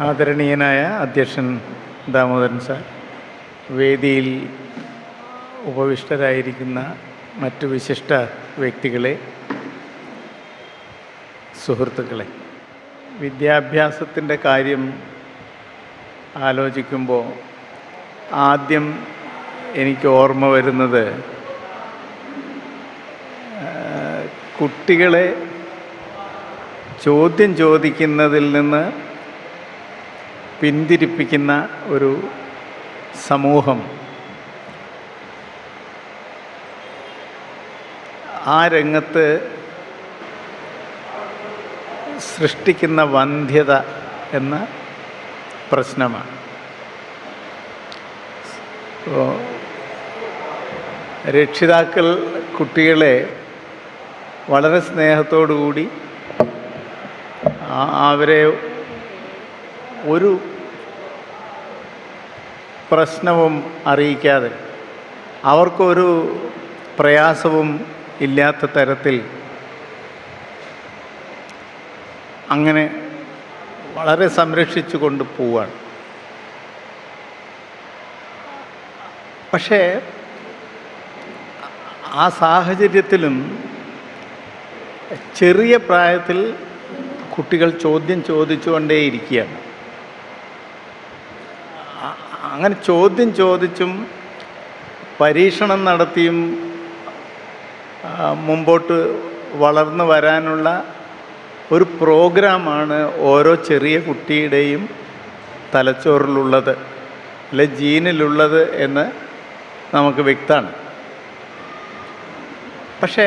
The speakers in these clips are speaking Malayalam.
ആദരണീയനായ അധ്യക്ഷൻ ദാമോദരൻ സാർ വേദിയിൽ ഉപവിഷ്ടരായിരിക്കുന്ന മറ്റു വിശിഷ്ട വ്യക്തികളെ സുഹൃത്തുക്കളെ വിദ്യാഭ്യാസത്തിൻ്റെ കാര്യം ആലോചിക്കുമ്പോൾ ആദ്യം എനിക്ക് ഓർമ്മ വരുന്നത് ആ, കുട്ടികളെ ചോദ്യം ചോദിക്കുന്നതിൽ നിന്ന് പിന്തിരിപ്പിക്കുന്ന ഒരു സമൂഹം ആ രംഗത്ത് സൃഷ്ടിക്കുന്ന വന്ധ്യത എന്ന പ്രശ്നമാണ് ഇപ്പോൾ രക്ഷിതാക്കൾ കുട്ടികളെ വളരെ സ്നേഹത്തോടു കൂടി ആ- അവരെ ഒരു പ്രശ്നവും അറിയിക്കാതെ അവർക്കൊരു പ്രയാസവും ഇല്ലാത്ത തരത്തിൽ അങ്ങനെ വളരെ സംരക്ഷിച്ചു കൊണ്ട് പോവാണ് പക്ഷേ ആ സാഹചര്യത്തിലും ചെറിയ പ്രായത്തിൽ കുട്ടികൾ ചോദ്യം ചോദിച്ചുകൊണ്ടേയിരിക്കുകയാണ് അ- അങ്ങനെ ചോദ്യം ചോദിച്ചും പരീക്ഷണം നടത്തിയും ആ, മുമ്പോട്ട് വളർന്നു വരാനുള്ള ഒരു പ്രോഗ്രാമാണ് ഓരോ ചെറിയ കുട്ടിയുടെയും തലച്ചോറിലുള്ളത് അല്ലെ ജീനിലുള്ളത് എന്ന് നമുക്ക് വ്യക്തമാണ് പക്ഷേ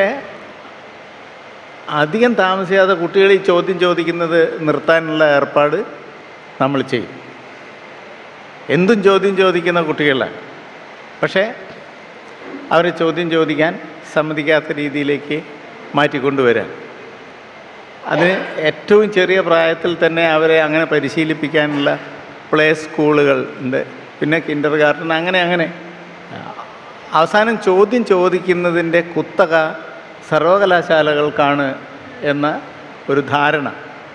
അധികം താമസിയാതെ കുട്ടികൾ ഈ ചോദ്യം ചോദിക്കുന്നത് നിർത്താനുള്ള ഏർപ്പാട് നമ്മൾ ചെയ്യും എന്തും ചോദ്യം ചോദിക്കുന്ന കുട്ടികളാണ് പക്ഷേ അവരെ ചോദ്യം ചോദിക്കാൻ സമ്മതിക്കാത്ത രീതിയിലേക്ക് മാറ്റിക്കൊണ്ടുവരാൻ അതിന് ഏറ്റവും ചെറിയ പ്രായത്തിൽ തന്നെ അവരെ അങ്ങനെ പരിശീലിപ്പിക്കാനുള്ള പ്ലേ സ്കൂളുകൾ ഉണ്ട് പിന്നെ കിൻഡർ ഗാർഡൻ അങ്ങനെ അങ്ങനെ അവസാനം ചോദ്യം ചോദിക്കുന്നതിൻ്റെ കുത്തക സർവകലാശാലകൾക്കാണ് എന്ന ഒരു ധാരണ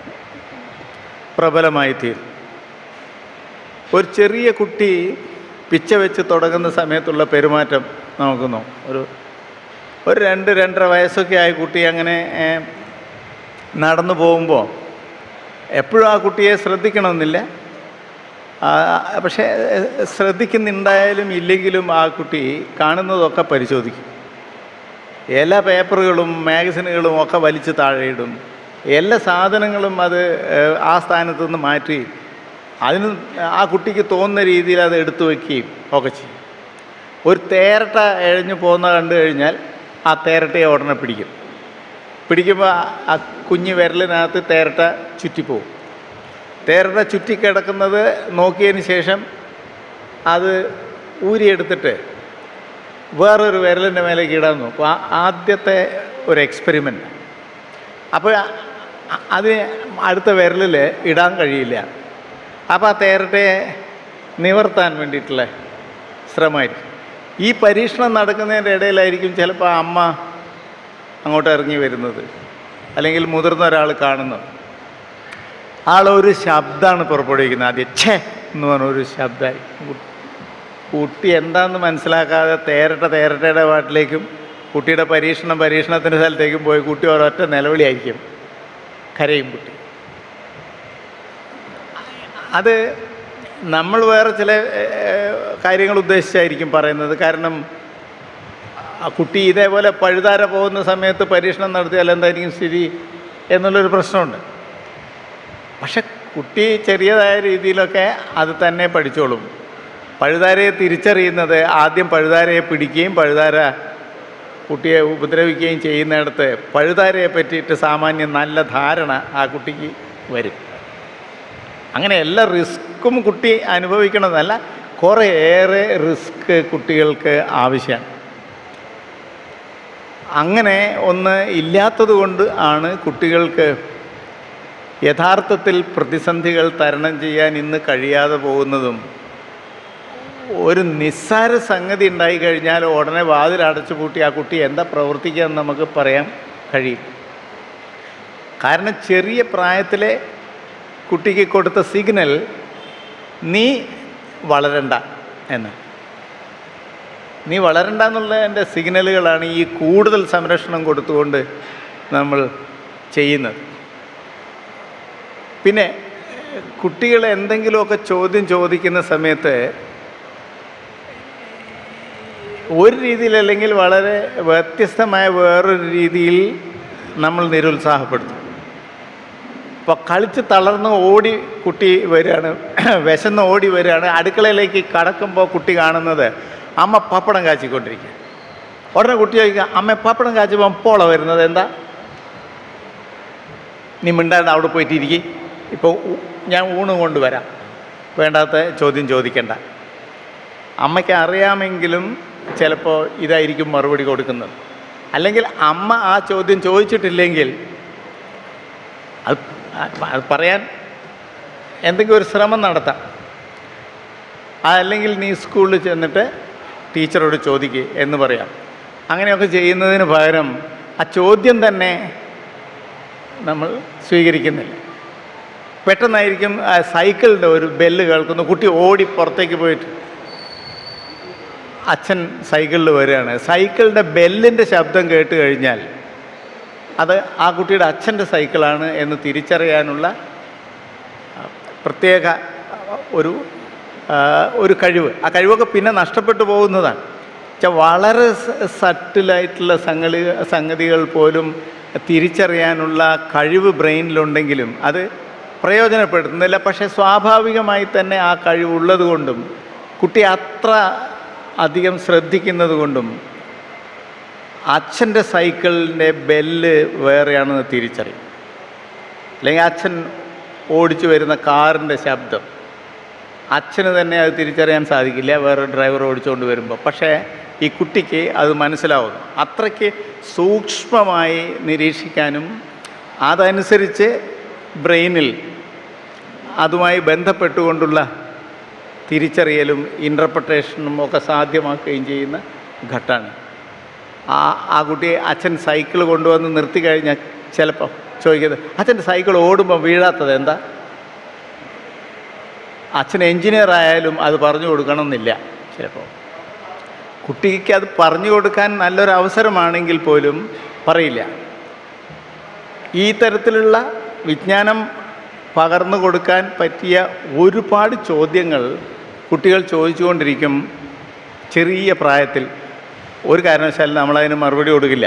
പ്രബലമായി തീരും ഒരു ചെറിയ കുട്ടി പിച്ച വെച്ച് തുടങ്ങുന്ന സമയത്തുള്ള പെരുമാറ്റം നമുക്ക് നോക്കാം ഒരു ഒരു രണ്ട് രണ്ടര വയസ്സൊക്കെ ആയ കുട്ടി അങ്ങനെ ഏഹ്, നടന്നു പോകുമ്പോൾ എപ്പോഴും ആ കുട്ടിയെ ശ്രദ്ധിക്കണമെന്നില്ല ആ, പക്ഷേ ഏഹ്, ശ്രദ്ധിക്കുന്നുണ്ടായാലും ഇല്ലെങ്കിലും ആ കുട്ടി കാണുന്നതൊക്കെ പരിശോധിക്കും എല്ലാ പേപ്പറുകളും മാഗസിനുകളും ഒക്കെ വലിച്ച് താഴെയിടും എല്ലാ സാധനങ്ങളും അത് ഏഹ്, ആ സ്ഥാനത്ത് നിന്ന് മാറ്റി അതിന് ആ കുട്ടിക്ക് തോന്നുന്ന രീതിയിൽ അത് എടുത്തു വയ്ക്കുകയും ഒക്കെ ചെയ്യും ഒരു തേരട്ട എഴഞ്ഞു പോകുന്ന കണ്ടു കഴിഞ്ഞാൽ ആ തേരട്ടയെ ഉടനെ പിടിക്കും പിടിക്കുമ്പോൾ ആ- ആ കുഞ്ഞ് വിരലിനകത്ത് തേരട്ട ചുറ്റിപ്പോവും തേരട്ട ചുറ്റിക്കിടക്കുന്നത് നോക്കിയതിന് ശേഷം അത് ഊരിയെടുത്തിട്ട് വേറൊരു വിരലിൻ്റെ മേലേക്ക് ഇടാൻ നോക്കും ആ ആദ്യത്തെ ഒരു എക്സ്പെരിമെൻ്റ് അപ്പോൾ അ- അത് അടുത്ത വിരലിൽ ഇടാൻ കഴിയില്ല അപ്പോൾ ആ തേരട്ടയെ നിവർത്താൻ വേണ്ടിയിട്ടുള്ള ശ്രമമായിരിക്കും ഈ പരീക്ഷണം നടക്കുന്നതിൻ്റെ ഇടയിലായിരിക്കും ചിലപ്പോൾ അമ്മ അങ്ങോട്ട് ഇറങ്ങി വരുന്നത് അല്ലെങ്കിൽ മുതിർന്ന ഒരാൾ കാണുന്നത് ആളൊരു ശബ്ദമാണ് പുറപ്പെടുവിക്കുന്നത് ആദ്യം ഛേ എന്ന് പറഞ്ഞ ഒരു ശബ്ദമായി കുട്ടി എന്താണെന്ന് മനസ്സിലാക്കാതെ തേരട്ട തേരട്ടയുടെ പാട്ടിലേക്കും കുട്ടിയുടെ പരീക്ഷണം പരീക്ഷണത്തിൻ്റെ സ്ഥലത്തേക്കും പോയി കുട്ടി ഒരൊറ്റ നിലവിളിയായിരിക്കും കരയും കുട്ടി അത് നമ്മൾ വേറെ ചില ഏഹ്, കാര്യങ്ങൾ ഉദ്ദേശിച്ചായിരിക്കും പറയുന്നത് കാരണം ആ കുട്ടി ഇതേപോലെ പഴുതാര പോകുന്ന സമയത്ത് പരീക്ഷണം നടത്തിയാൽ എന്തായിരിക്കും സ്ഥിതി എന്നുള്ളൊരു പ്രശ്നമുണ്ട് പക്ഷെ കുട്ടി ചെറിയതായ രീതിയിലൊക്കെ അത് തന്നെ പഠിച്ചോളും പഴുതാരയെ തിരിച്ചറിയുന്നത് ആദ്യം പഴുതാരയെ പിടിക്കുകയും പഴുതാര കുട്ടിയെ ഉപദ്രവിക്കുകയും ചെയ്യുന്നിടത്ത് പഴുതാരയെ പറ്റിയിട്ട് സാമാന്യം നല്ല ധാരണ ആ കുട്ടിക്ക് വരും അങ്ങനെ എല്ലാ റിസ്ക്കും കുട്ടി അനുഭവിക്കണമെന്നല്ല കുറേയേറെ റിസ്ക് കുട്ടികൾക്ക് ആവശ്യമാണ് അങ്ങനെ ഒന്ന് ഇല്ലാത്തത് കൊണ്ട് ആണ് കുട്ടികൾക്ക് യഥാർത്ഥത്തിൽ പ്രതിസന്ധികൾ തരണം ചെയ്യാൻ ഇന്ന് കഴിയാതെ പോകുന്നതും ഒരു നിസ്സാര സംഗതി ഉണ്ടായി കഴിഞ്ഞാൽ ഉടനെ വാതിൽ അടച്ചു പൂട്ടി ആ കുട്ടി എന്താ പ്രവർത്തിക്കുക എന്ന് നമുക്ക് പറയാൻ കഴിയും കാരണം ചെറിയ പ്രായത്തിലെ കുട്ടിക്ക് കൊടുത്ത സിഗ്നൽ നീ വളരണ്ട എന്ന് നീ വളരണ്ട എന്നുള്ളതിൻ്റെ സിഗ്നലുകളാണ് ഈ കൂടുതൽ സംരക്ഷണം കൊടുത്തുകൊണ്ട് നമ്മൾ ചെയ്യുന്നത് പിന്നെ കുട്ടികൾ എന്തെങ്കിലുമൊക്കെ ചോദ്യം ചോദിക്കുന്ന സമയത്ത് ഒരു രീതിയിൽ അല്ലെങ്കിൽ വളരെ വ്യത്യസ്തമായ വേറൊരു രീതിയിൽ നമ്മൾ നിരുത്സാഹപ്പെടുത്തും ഇപ്പോൾ കളിച്ച് തളർന്ന് ഓടി കുട്ടി വരികയാണ് വിശന്ന് ഓടി വരികയാണ് അടുക്കളയിലേക്ക് കടക്കുമ്പോൾ കുട്ടി കാണുന്നത് അമ്മ പപ്പടം കാച്ചിക്കൊണ്ടിരിക്കുക ഉടനെ കുട്ടി ചോദിക്കുക അമ്മ പപ്പടം കാച്ചുമ്പോൾ പോള വരുന്നത് എന്താ നീ മിണ്ടാണ്ട് അവിടെ പോയിട്ട് ഇരിക്കും ഇപ്പോൾ ഊ- ഞാൻ ഊണ് കൊണ്ടുവരാം വേണ്ടാത്ത ചോദ്യം ചോദിക്കണ്ട അമ്മയ്ക്ക് അറിയാമെങ്കിലും ചിലപ്പോൾ ഇതായിരിക്കും മറുപടി കൊടുക്കുന്നത് അല്ലെങ്കിൽ അമ്മ ആ ചോദ്യം ചോദിച്ചിട്ടില്ലെങ്കിൽ അത് അത് പറയാൻ എന്തെങ്കിലും ഒരു ശ്രമം നടത്താം അല്ലെങ്കിൽ നീ സ്കൂളിൽ ചെന്നിട്ട് ടീച്ചറോട് ചോദിക്കുക എന്ന് പറയാം അങ്ങനെയൊക്കെ ചെയ്യുന്നതിന് പകരം ആ ചോദ്യം തന്നെ നമ്മൾ സ്വീകരിക്കുന്നില്ല പെട്ടെന്നായിരിക്കും ആ സൈക്കിളിൻ്റെ ഒരു ബെല്ല് കേൾക്കുന്നു കുട്ടി ഓടി പുറത്തേക്ക് പോയിട്ട് അച്ഛൻ സൈക്കിളിൽ വരികയാണ് സൈക്കിളിൻ്റെ ബെല്ലിൻ്റെ ശബ്ദം കേട്ട് കഴിഞ്ഞാൽ അത് ആ കുട്ടിയുടെ അച്ഛൻ്റെ സൈക്കിളാണ് എന്ന് തിരിച്ചറിയാനുള്ള ആ, പ്രത്യേക ഒരു ആ, ഒരു കഴിവ് ആ കഴിവൊക്കെ പിന്നെ നഷ്ടപ്പെട്ടു പോകുന്നതാണ് വെച്ചാൽ വളരെ സട്ടിലായിട്ടുള്ള സംഗതി സംഗതികൾ പോലും തിരിച്ചറിയാനുള്ള കഴിവ് ബ്രെയിനിലുണ്ടെങ്കിലും അത് പ്രയോജനപ്പെടുത്തുന്നില്ല പക്ഷേ സ്വാഭാവികമായി തന്നെ ആ കഴിവുള്ളത് കൊണ്ടും കുട്ടി അത്ര അധികം ശ്രദ്ധിക്കുന്നത് കൊണ്ടും അച്ഛൻ്റെ സൈക്കിളിൻ്റെ ബെല്ല് വേറെയാണെന്ന് തിരിച്ചറിയും അല്ലെങ്കിൽ അച്ഛൻ ഓടിച്ചു വരുന്ന കാറിൻ്റെ ശബ്ദം അച്ഛന് തന്നെ അത് തിരിച്ചറിയാൻ സാധിക്കില്ല വേറെ ഡ്രൈവർ ഓടിച്ചുകൊണ്ട് വരുമ്പോൾ പക്ഷേ ഈ കുട്ടിക്ക് അത് മനസ്സിലാവുന്നു അത്രയ്ക്ക് സൂക്ഷ്മമായി നിരീക്ഷിക്കാനും അതനുസരിച്ച് ബ്രെയിനിൽ അതുമായി ബന്ധപ്പെട്ടുകൊണ്ടുള്ള തിരിച്ചറിയലും ഇൻ്റർപ്രട്ടേഷനും ഒക്കെ സാധ്യമാക്കുകയും ചെയ്യുന്ന ഘട്ടമാണ് ആ ആ കുട്ടിയെ അച്ഛൻ സൈക്കിൾ കൊണ്ടുവന്ന് നിർത്തി കഴിഞ്ഞാൽ ചിലപ്പോൾ ചോദിക്കുന്നത് അച്ഛൻ്റെ സൈക്കിൾ ഓടുമ്പോൾ വീഴാത്തത് എന്താ അച്ഛൻ എൻജിനീയർ ആയാലും അത് പറഞ്ഞു കൊടുക്കണമെന്നില്ല ചിലപ്പോൾ കുട്ടിക്ക് അത് പറഞ്ഞു കൊടുക്കാൻ നല്ലൊരു അവസരമാണെങ്കിൽ പോലും പറയില്ല ഈ തരത്തിലുള്ള വിജ്ഞാനം പകർന്നു കൊടുക്കാൻ പറ്റിയ ഒരുപാട് ചോദ്യങ്ങൾ കുട്ടികൾ ചോദിച്ചുകൊണ്ടിരിക്കും ചെറിയ പ്രായത്തിൽ ഒരു കാരണവശാലും നമ്മളതിന് മറുപടി കൊടുക്കില്ല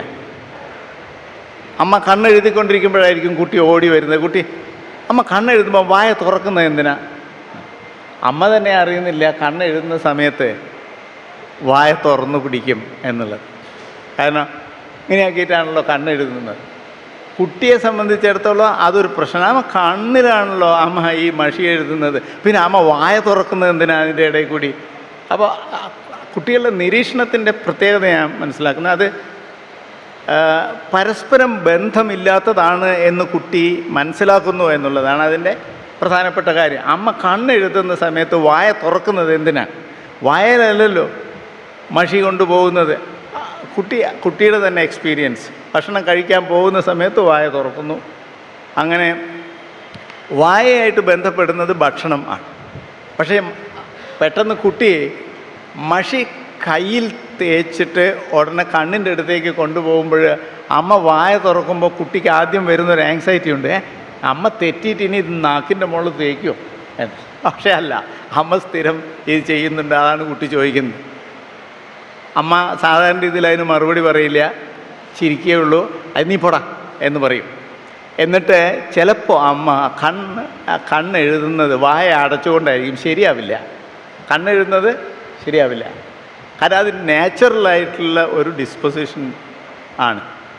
അമ്മ കണ്ണെഴുതിക്കൊണ്ടിരിക്കുമ്പോഴായിരിക്കും കുട്ടി ഓടി വരുന്നത് കുട്ടി അമ്മ കണ്ണെഴുതുമ്പോൾ വായ തുറക്കുന്നത് എന്തിനാ അമ്മ തന്നെ അറിയുന്നില്ല കണ്ണെഴുതുന്ന സമയത്ത് വായ തുറന്നു പിടിക്കും എന്നുള്ളത് കാരണം ഇങ്ങനെയാക്കിയിട്ടാണല്ലോ കണ്ണെഴുതുന്നത് കുട്ടിയെ സംബന്ധിച്ചിടത്തോളം അതൊരു പ്രശ്നം അമ്മ കണ്ണിലാണല്ലോ അമ്മ ഈ മഷി എഴുതുന്നത് പിന്നെ അമ്മ വായ തുറക്കുന്നത് എന്തിനാ അതിൻ്റെ ഇടയിൽ കൂടി അപ്പോൾ ആ കുട്ടികളുടെ നിരീക്ഷണത്തിൻ്റെ പ്രത്യേകത ഞാൻ മനസ്സിലാക്കുന്നത് അത് ആ, പരസ്പരം ബന്ധമില്ലാത്തതാണ് എന്ന് കുട്ടി മനസ്സിലാക്കുന്നു എന്നുള്ളതാണ് അതിൻ്റെ പ്രധാനപ്പെട്ട കാര്യം അമ്മ കണ്ണെഴുതുന്ന സമയത്ത് വായ തുറക്കുന്നത് എന്തിനാണ് വായലല്ലല്ലോ മഷി കൊണ്ടുപോകുന്നത് ആ, കുട്ടി കുട്ടിയുടെ തന്നെ എക്സ്പീരിയൻസ് ഭക്ഷണം കഴിക്കാൻ പോകുന്ന സമയത്ത് വായ തുറക്കുന്നു അങ്ങനെ വായയായിട്ട് ബന്ധപ്പെടുന്നത് ഭക്ഷണം ആണ് പക്ഷേ പെട്ടെന്ന് കുട്ടി മഷി കയ്യിൽ തേച്ചിട്ട് ഉടനെ കണ്ണിൻ്റെ അടുത്തേക്ക് കൊണ്ടുപോകുമ്പോൾ അമ്മ വായ തുറക്കുമ്പോൾ കുട്ടിക്ക് ആദ്യം വരുന്നൊരു ആങ്സൈറ്റി ഉണ്ട് "ഏ, അമ്മ തെറ്റിയിട്ട് ഇനി ഇത് നാക്കിൻ്റെ മുകളിൽ തേക്കുമോ എന്ന് പക്ഷേ അല്ല അമ്മ സ്ഥിരം ഇത് ചെയ്യുന്നുണ്ട് അതാണ് കുട്ടി ചോദിക്കുന്നത് അമ്മ സാധാരണ രീതിയിൽ അതിന് മറുപടി പറയില്ല ചിരിക്കേ ഉള്ളൂ അത് നീ പോടാ എന്ന് പറയും എന്നിട്ട് ചിലപ്പോൾ അമ്മ കണ്ണ് ആ കണ്ണ് എഴുതുന്നത് വായ അടച്ചുകൊണ്ടായിരിക്കും ശരിയാവില്ല കണ്ണെഴുതുന്നത് ശരിയാവില്ല കാരണം അത് നാച്ചുറലായിട്ടുള്ള ഒരു ഡിസ്പൊസിഷൻ ആണ്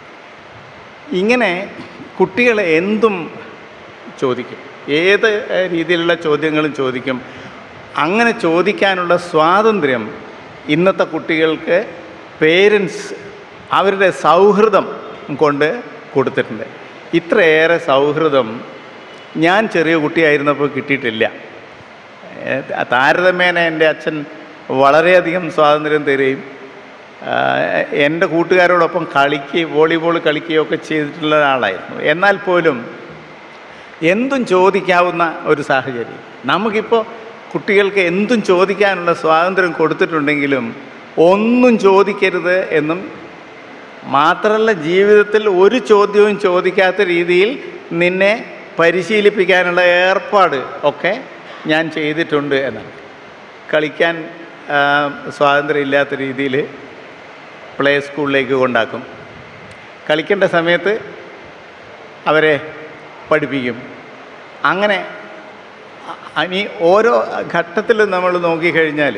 ഇങ്ങനെ കുട്ടികൾ എന്തും ചോദിക്കും ഏത് ഏഹ്, രീതിയിലുള്ള ചോദ്യങ്ങളും ചോദിക്കും അങ്ങനെ ചോദിക്കാനുള്ള സ്വാതന്ത്ര്യം ഇന്നത്തെ കുട്ടികൾക്ക് പേരൻസ് അവരുടെ സൗഹൃദം കൊണ്ട് കൊടുത്തിട്ടുണ്ട് ഇത്രയേറെ സൗഹൃദം ഞാൻ ചെറിയ കുട്ടിയായിരുന്നപ്പോൾ കിട്ടിയിട്ടില്ല ഏഹ്, താരതമ്യേന എൻ്റെ അച്ഛൻ വളരെയധികം സ്വാതന്ത്ര്യം തരികയും ആഹ്, എൻ്റെ കൂട്ടുകാരോടൊപ്പം കളിക്കുകയും വോളിബോൾ കളിക്കുകയൊക്കെ ചെയ്തിട്ടുള്ള ഒരാളായിരുന്നു എന്നാൽ പോലും എന്തും ചോദിക്കാവുന്ന ഒരു സാഹചര്യം നമുക്കിപ്പോൾ കുട്ടികൾക്ക് എന്തും ചോദിക്കാനുള്ള സ്വാതന്ത്ര്യം കൊടുത്തിട്ടുണ്ടെങ്കിലും ഒന്നും ചോദിക്കരുത് എന്നും മാത്രമല്ല ജീവിതത്തിൽ ഒരു ചോദ്യവും ചോദിക്കാത്ത രീതിയിൽ നിന്നെ പരിശീലിപ്പിക്കാനുള്ള ഏർപ്പാട് ഒക്കെ ഞാൻ ചെയ്തിട്ടുണ്ട് എന്നാണ് കളിക്കാൻ ആ, സ്വാതന്ത്ര്യമില്ലാത്ത രീതിയിൽ പ്ലേ സ്കൂളിലേക്ക് കൊണ്ടാക്കും കളിക്കേണ്ട സമയത്ത് അവരെ പഠിപ്പിക്കും അങ്ങനെ അ- ഇനി ഓരോ ഘട്ടത്തിലും നമ്മൾ നോക്കിക്കഴിഞ്ഞാൽ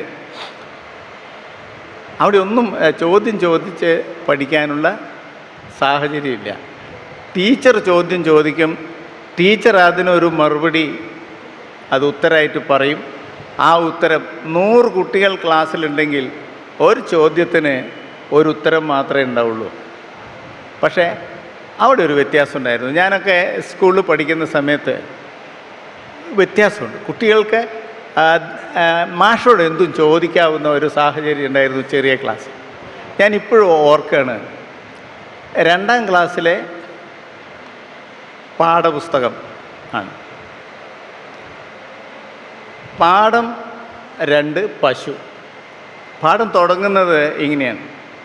അവിടെ ഒന്നും ഏ, ചോദ്യം ചോദിച്ച് പഠിക്കാനുള്ള സാഹചര്യമില്ല ടീച്ചർ ചോദ്യം ചോദിക്കും ടീച്ചർ അതിനൊരു മറുപടി അത് ഉത്തരമായിട്ട് പറയും ആ ഉത്തരം നൂറ് കുട്ടികൾ ക്ലാസ്സിലുണ്ടെങ്കിൽ ഒരു ചോദ്യത്തിന് ഒരു ഉത്തരം മാത്രമേ ഉണ്ടാവുള്ളൂ പക്ഷേ അവിടെ ഒരു വ്യത്യാസം ഉണ്ടായിരുന്നു ഞാനൊക്കെ സ്കൂളിൽ പഠിക്കുന്ന സമയത്ത് വ്യത്യാസമുണ്ട് കുട്ടികൾക്ക് ആ, ആ, മാഷോട് എന്തും ചോദിക്കാവുന്ന ഒരു സാഹചര്യം ഉണ്ടായിരുന്നു ചെറിയ ക്ലാസ് ഞാൻ ഇപ്പോഴും ഓർക്കാണ് രണ്ടാം ക്ലാസ്സിലെ പാഠപുസ്തകം ആണ് പാഠം രണ്ട് പശു പാഠം തുടങ്ങുന്നത് ഇങ്ങനെയാണ്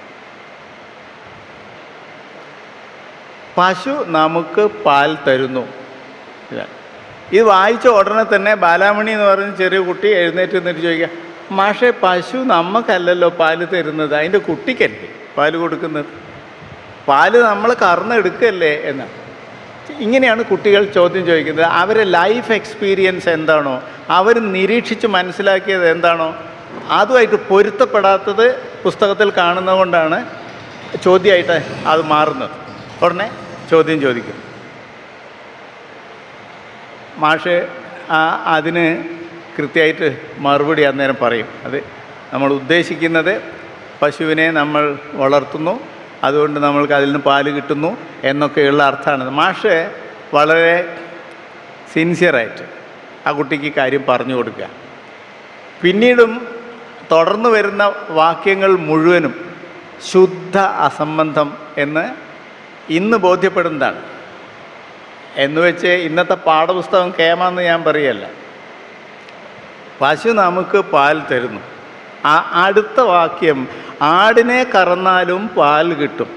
പശു നമുക്ക് പാൽ തരുന്നു ഇതാണ്. ഇത് വായിച്ച ഉടനെ തന്നെ ബാലാമണി എന്ന് പറയുന്ന ചെറിയ കുട്ടി എഴുന്നേറ്റ് നിന്നിട്ട് ചോദിക്കുക മാഷെ പശു നമുക്കല്ലല്ലോ പാല് തരുന്നത് അതിൻ്റെ കുട്ടിക്കല്ലേ പാല് കൊടുക്കുന്നത് പാല് നമ്മൾ കറന്നെടുക്കല്ലേ എന്നാണ് ഇങ്ങനെയാണ് കുട്ടികൾ ചോദ്യം ചോദിക്കുന്നത് അവരെ ലൈഫ് എക്സ്പീരിയൻസ് എന്താണോ അവർ നിരീക്ഷിച്ച് മനസ്സിലാക്കിയത് എന്താണോ അതുമായിട്ട് പൊരുത്തപ്പെടാത്തത് പുസ്തകത്തിൽ കാണുന്നത് കൊണ്ടാണ് ചോദ്യമായിട്ട് അത് മാറുന്നത് ഉടനെ ചോദ്യം ചോദിക്കും മാഷ് ആ അതിന് കൃത്യമായിട്ട് മറുപടി അന്നേരം പറയും അത് നമ്മൾ ഉദ്ദേശിക്കുന്നത് പശുവിനെ നമ്മൾ വളർത്തുന്നു അതുകൊണ്ട് നമ്മൾക്ക് അതിൽ നിന്ന് പാല് കിട്ടുന്നു എന്നൊക്കെയുള്ള അർത്ഥമാണ് മാഷ് വളരെ സിൻസിയറായിട്ട് ആ കുട്ടിക്ക് കാര്യം പറഞ്ഞു കൊടുക്കുക പിന്നീടും തുടർന്ന് വരുന്ന വാക്യങ്ങൾ മുഴുവനും ശുദ്ധ അസംബന്ധം എന്ന് ഇന്ന് ബോധ്യപ്പെടുന്നതാണ് എന്ന് വെച്ച് ഇന്നത്തെ പാഠപുസ്തകം കേമാന്ന് ഞാൻ പറയല്ല പശു നമുക്ക് പാൽ തരുന്നു ആ അടുത്ത വാക്യം ആടിനെ കറന്നാലും പാൽ കിട്ടും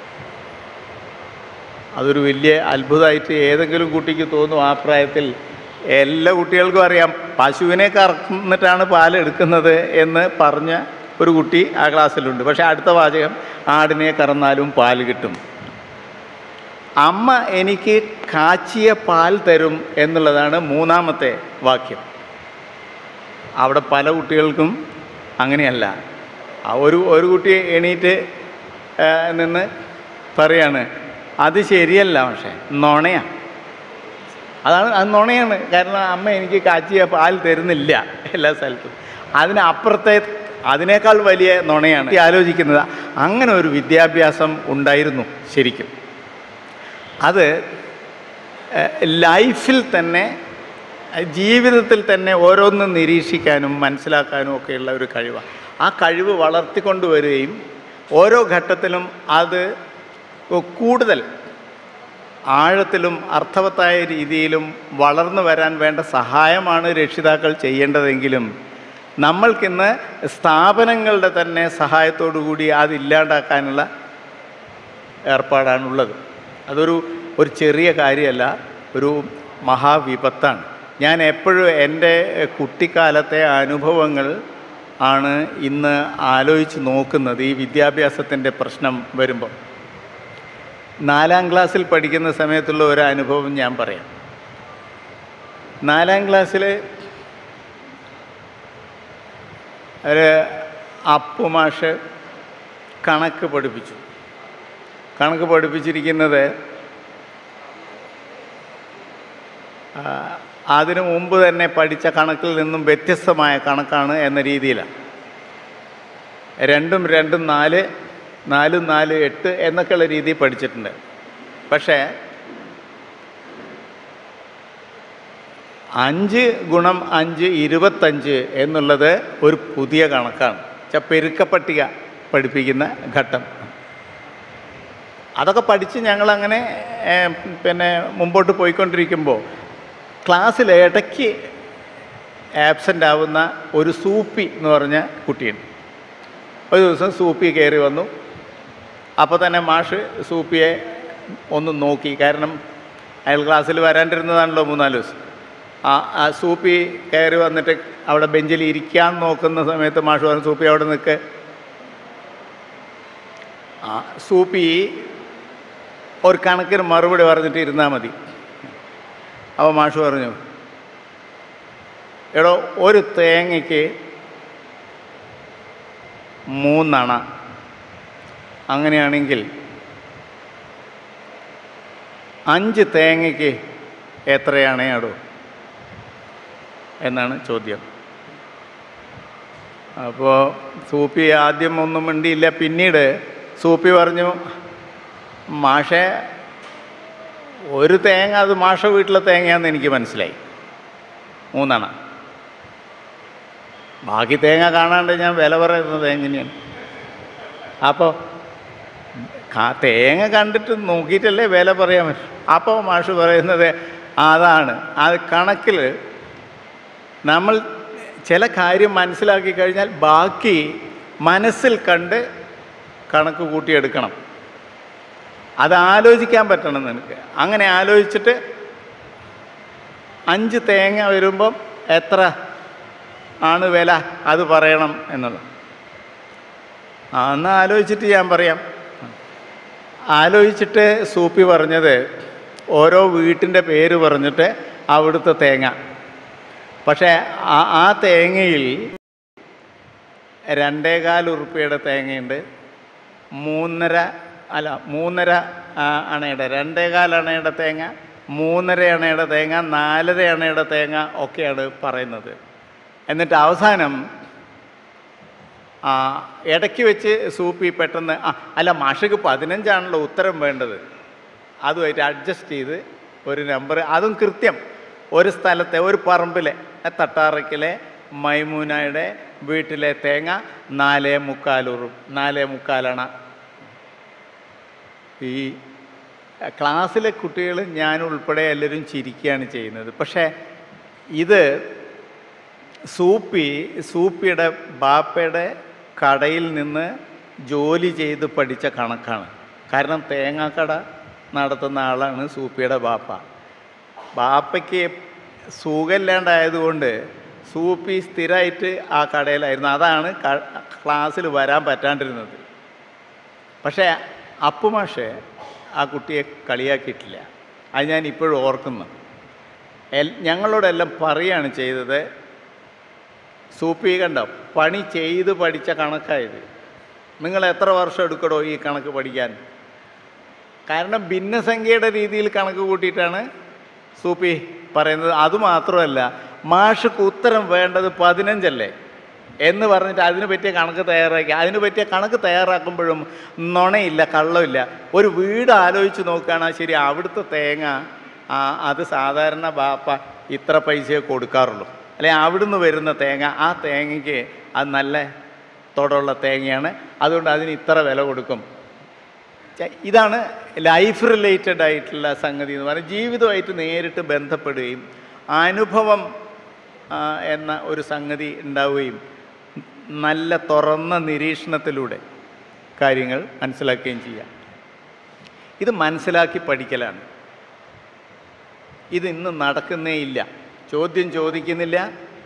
അതൊരു വലിയ അത്ഭുതമായിട്ട് ഏതെങ്കിലും കുട്ടിക്ക് തോന്നും ആ പ്രായത്തിൽ എല്ലാ കുട്ടികൾക്കും അറിയാം പശുവിനെ കറന്നിട്ടാണ് പാൽ എടുക്കുന്നത് എന്ന് പറഞ്ഞ ഒരു കുട്ടി ആ ക്ലാസ്സിലുണ്ട് പക്ഷേ അടുത്ത വാചകം ആടിനെ കറന്നാലും പാൽ കിട്ടും അമ്മ എനിക്ക് കാച്ചിയ പാൽ തരും എന്നുള്ളതാണ് മൂന്നാമത്തെ വാക്യം അവിടെ പല കുട്ടികൾക്കും അങ്ങനെയല്ല ആ ഒരു ഒരു കുട്ടി എണീറ്റ് ആ, നിന്ന് പറയാണ് അത് ശരിയല്ല പക്ഷേ നുണയാണ് അതാണ് അത് നുണയാണ് കാരണം അമ്മ എനിക്ക് കാച്ചിയ പാൽ തരുന്നില്ല എല്ലാ സ്ഥലത്തും അതിനപ്പുറത്തെ അതിനേക്കാൾ വലിയ നുണയാണ് ഈ ആലോചിക്കുന്നത് അങ്ങനെ ഒരു വിദ്യാഭ്യാസം ഉണ്ടായിരുന്നു ശരിക്കും അത് ഏഹ്, ലൈഫിൽ തന്നെ ഏഹ്, ജീവിതത്തിൽ തന്നെ ഓരോന്നും നിരീക്ഷിക്കാനും മനസ്സിലാക്കാനും ഒക്കെയുള്ള ഒരു കഴിവാണ് ആ കഴിവ് വളർത്തിക്കൊണ്ടുവരികയും ഓരോ ഘട്ടത്തിലും അത് കൂടുതൽ ആഴത്തിലും അർത്ഥവത്തായ രീതിയിലും വളർന്നു വരാൻ വേണ്ട സഹായമാണ് രക്ഷിതാക്കൾ ചെയ്യേണ്ടതെങ്കിലും നമ്മൾക്കിന്ന് സ്ഥാപനങ്ങളുടെ തന്നെ സഹായത്തോടു കൂടി അതില്ലാണ്ടാക്കാനുള്ള ഏർപ്പാടാണുള്ളത് അതൊരു ഒരു ചെറിയ കാര്യമല്ല ഒരു മഹാവിപത്താണ് ഞാൻ എപ്പോഴും എൻ്റെ കുട്ടിക്കാലത്തെ അനുഭവങ്ങൾ ആണ് ഇന്ന് ആലോചിച്ച് നോക്കുന്നത് ഈ വിദ്യാഭ്യാസത്തിൻ്റെ പ്രശ്നം വരുമ്പോൾ നാലാം ക്ലാസ്സിൽ പഠിക്കുന്ന സമയത്തുള്ള ഒരു അനുഭവം ഞാൻ പറയാം നാലാം ക്ലാസ്സിൽ ഒരു അപ്പുമാഷ് കണക്ക് പഠിപ്പിച്ചു കണക്ക് പഠിപ്പിച്ചിരിക്കുന്നത് ആ, അതിനു മുമ്പ് തന്നെ പഠിച്ച കണക്കിൽ നിന്നും വ്യത്യസ്തമായ കണക്കാണ് എന്ന രീതിയിലാണ് രണ്ടും രണ്ടും നാല് നാലും നാല് എട്ട് എന്നൊക്കെയുള്ള രീതിയിൽ പഠിച്ചിട്ടുണ്ട് പക്ഷേ അഞ്ച് ഗുണം അഞ്ച് ഇരുപത്തഞ്ച് എന്നുള്ളത് ഒരു പുതിയ കണക്കാണ് വെച്ചാൽ പെരുക്കപ്പട്ടിക പഠിപ്പിക്കുന്ന ഘട്ടം അതൊക്കെ പഠിച്ച് ഞങ്ങളങ്ങനെ ഏഹ്, പിന്നെ മുമ്പോട്ട് പോയിക്കൊണ്ടിരിക്കുമ്പോൾ ക്ലാസ്സിൽ ഇടയ്ക്ക് ആബ്സെൻ്റ് ആവുന്ന ഒരു സൂപ്പി എന്ന് പറഞ്ഞ കുട്ടിയുണ്ട് ഒരു ദിവസം സൂപ്പി കയറി വന്നു അപ്പോൾ തന്നെ മാഷ് സൂപ്പിയെ ഒന്ന് നോക്കി കാരണം അയാൾ ക്ലാസ്സിൽ വരാണ്ടിരുന്നതാണല്ലോ മൂന്നാല് ദിവസം ആ ആ സൂപ്പി കയറി വന്നിട്ട് അവിടെ ബെഞ്ചിൽ ഇരിക്കാൻ നോക്കുന്ന സമയത്ത് മാഷ് പറഞ്ഞു സൂപ്പി അവിടെ നിൽക്ക് ആ സൂപ്പി ഒരു കണക്കിന് മറുപടി പറഞ്ഞിട്ട് ഇരുന്നാൽ മതി അപ്പോൾ മാഷ് പറഞ്ഞു എടോ ഒരു തേങ്ങയ്ക്ക് മൂന്നണ അങ്ങനെയാണെങ്കിൽ അഞ്ച് തേങ്ങയ്ക്ക് എത്രയാണ് അടോ എന്നാണ് ചോദ്യം അപ്പോൾ സൂപ്പി ആദ്യം ഒന്നും മിണ്ടിയില്ല പിന്നീട് സൂപ്പി പറഞ്ഞു മാഷെ ഒരു തേങ്ങ അത് മാഷ വീട്ടിലെ തേങ്ങയാണെന്ന് എനിക്ക് മനസ്സിലായി മൂന്നെണ്ണ ബാക്കി തേങ്ങ കാണാണ്ട് ഞാൻ വില പറയുന്നത് എങ്ങനെയാണ് അപ്പോൾ കാ- തേങ്ങ കണ്ടിട്ട് നോക്കിയിട്ടല്ലേ വില പറയാൻ പറ്റും അപ്പോൾ മാഷ് പറയുന്നത് അതാണ് അത് കണക്കിൽ നമ്മൾ ചില കാര്യം മനസ്സിലാക്കി കഴിഞ്ഞാൽ ബാക്കി മനസ്സിൽ കണ്ട് കണക്ക് കൂട്ടിയെടുക്കണം അത് ആലോചിക്കാൻ പറ്റണം നിനക്ക് അങ്ങനെ ആലോചിച്ചിട്ട് അഞ്ച് തേങ്ങ വരുമ്പം എത്ര ആണ് വില അത് പറയണം എന്നുള്ളത് ആ എന്നാൽ ആലോചിച്ചിട്ട് ഞാൻ പറയാം ആലോചിച്ചിട്ട് സൂപ്പി പറഞ്ഞത് ഓരോ വീട്ടിൻ്റെ പേര് പറഞ്ഞിട്ട് അവിടുത്തെ തേങ്ങ പക്ഷേ ആ ആ തേങ്ങയിൽ രണ്ടേകാൽ ഉറുപ്പിയുടെ തേങ്ങയുണ്ട് മൂന്നര അല്ല മൂന്നര ആ, അണയുടെ രണ്ടേകാൽ അണയുടെ തേങ്ങ മൂന്നര അണയുടെ തേങ്ങ നാലര അണയുടെ തേങ്ങ ഒക്കെയാണ് പറയുന്നത് എന്നിട്ട് അവസാനം ആ, ഇടയ്ക്ക് വെച്ച് സൂപ്പി പെട്ടെന്ന് ആ അല്ല മാഷക്ക് പതിനഞ്ചാണല്ലോ ഉത്തരം വേണ്ടത് അതുമായിട്ട് അഡ്ജസ്റ്റ് ചെയ്ത് ഒരു നമ്പർ അതും കൃത്യം ഒരു സ്ഥലത്തെ ഒരു പറമ്പിലെ ആ തട്ടാറയ്ക്കിലെ മൈമൂനയുടെ വീട്ടിലെ തേങ്ങ നാലേ മുക്കാലുറും നാലേ മുക്കാലണ ഈ ക്ലാസ്സിലെ കുട്ടികൾ ഞാൻ ഉൾപ്പെടെ എല്ലാവരും ചിരിക്കുകയാണ് ചെയ്യുന്നത് പക്ഷേ ഇത് സൂപ്പി സൂപ്പിയുടെ ബാപ്പയുടെ കടയിൽ നിന്ന് ജോലി ചെയ്ത് പഠിച്ച കണക്കാണ് കാരണം തേങ്ങാക്കട നടത്തുന്ന ആളാണ് സൂപ്പിയുടെ ബാപ്പ ബാപ്പയ്ക്ക് സുഖമില്ലാണ്ടായതുകൊണ്ട് സൂപ്പി സ്ഥിരമായിട്ട് ആ കടയിലായിരുന്നു അതാണ് ക- ക്ലാസ്സിൽ വരാൻ പറ്റാണ്ടിരുന്നത് പക്ഷേ അപ്പുമാഷെ ആ കുട്ടിയെ കളിയാക്കിയിട്ടില്ല അത് ഞാൻ ഇപ്പോഴും ഓർക്കുന്നു എൽ ഞങ്ങളോടെല്ലാം പറയുകയാണ് ചെയ്തത് സൂപ്പി കണ്ടോ പണി ചെയ്ത് പഠിച്ച കണക്കായത് നിങ്ങൾ എത്ര വർഷം എടുക്കടോ ഈ കണക്ക് പഠിക്കാൻ കാരണം ഭിന്നസംഖ്യയുടെ രീതിയിൽ കണക്ക് കൂട്ടിയിട്ടാണ് സൂപ്പി പറയുന്നത് അതുമാത്രമല്ല മാഷക്ക് ഉത്തരം വേണ്ടത് പതിനഞ്ചല്ലേ എന്ന് പറഞ്ഞിട്ട് അതിന് പറ്റിയ കണക്ക് തയ്യാറാക്കി അതിന് പറ്റിയ കണക്ക് തയ്യാറാക്കുമ്പോഴും നുണയില്ല കള്ളമില്ല ഒരു വീട് ആലോചിച്ച് നോക്കുകയാണ് ശരി അവിടുത്തെ തേങ്ങ ആ, അത് സാധാരണ ബാപ്പ ഇത്ര പൈസയെ കൊടുക്കാറുള്ളൂ അല്ലെ അവിടുന്ന് വരുന്ന തേങ്ങ ആ തേങ്ങയ്ക്ക് അത് നല്ല തൊടുള്ള തേങ്ങയാണ് അതുകൊണ്ട് അതിന് ഇത്ര വില കൊടുക്കും ച- ഇതാണ് ലൈഫ് റിലേറ്റഡ് ആയിട്ടുള്ള സംഗതി എന്ന് പറയുന്നത് ജീവിതമായിട്ട് നേരിട്ട് ബന്ധപ്പെടുകയും അനുഭവം ആ, എന്ന ഒരു സംഗതി ഉണ്ടാവുകയും നല്ല തുറന്ന നിരീക്ഷണത്തിലൂടെ കാര്യങ്ങൾ മനസ്സിലാക്കുകയും ചെയ്യാം ഇത് മനസ്സിലാക്കി പഠിക്കലാണ് ഇത് ഇന്ന് നടക്കുന്നേ ഇല്ല ചോദ്യം ചോദിക്കുന്നില്ല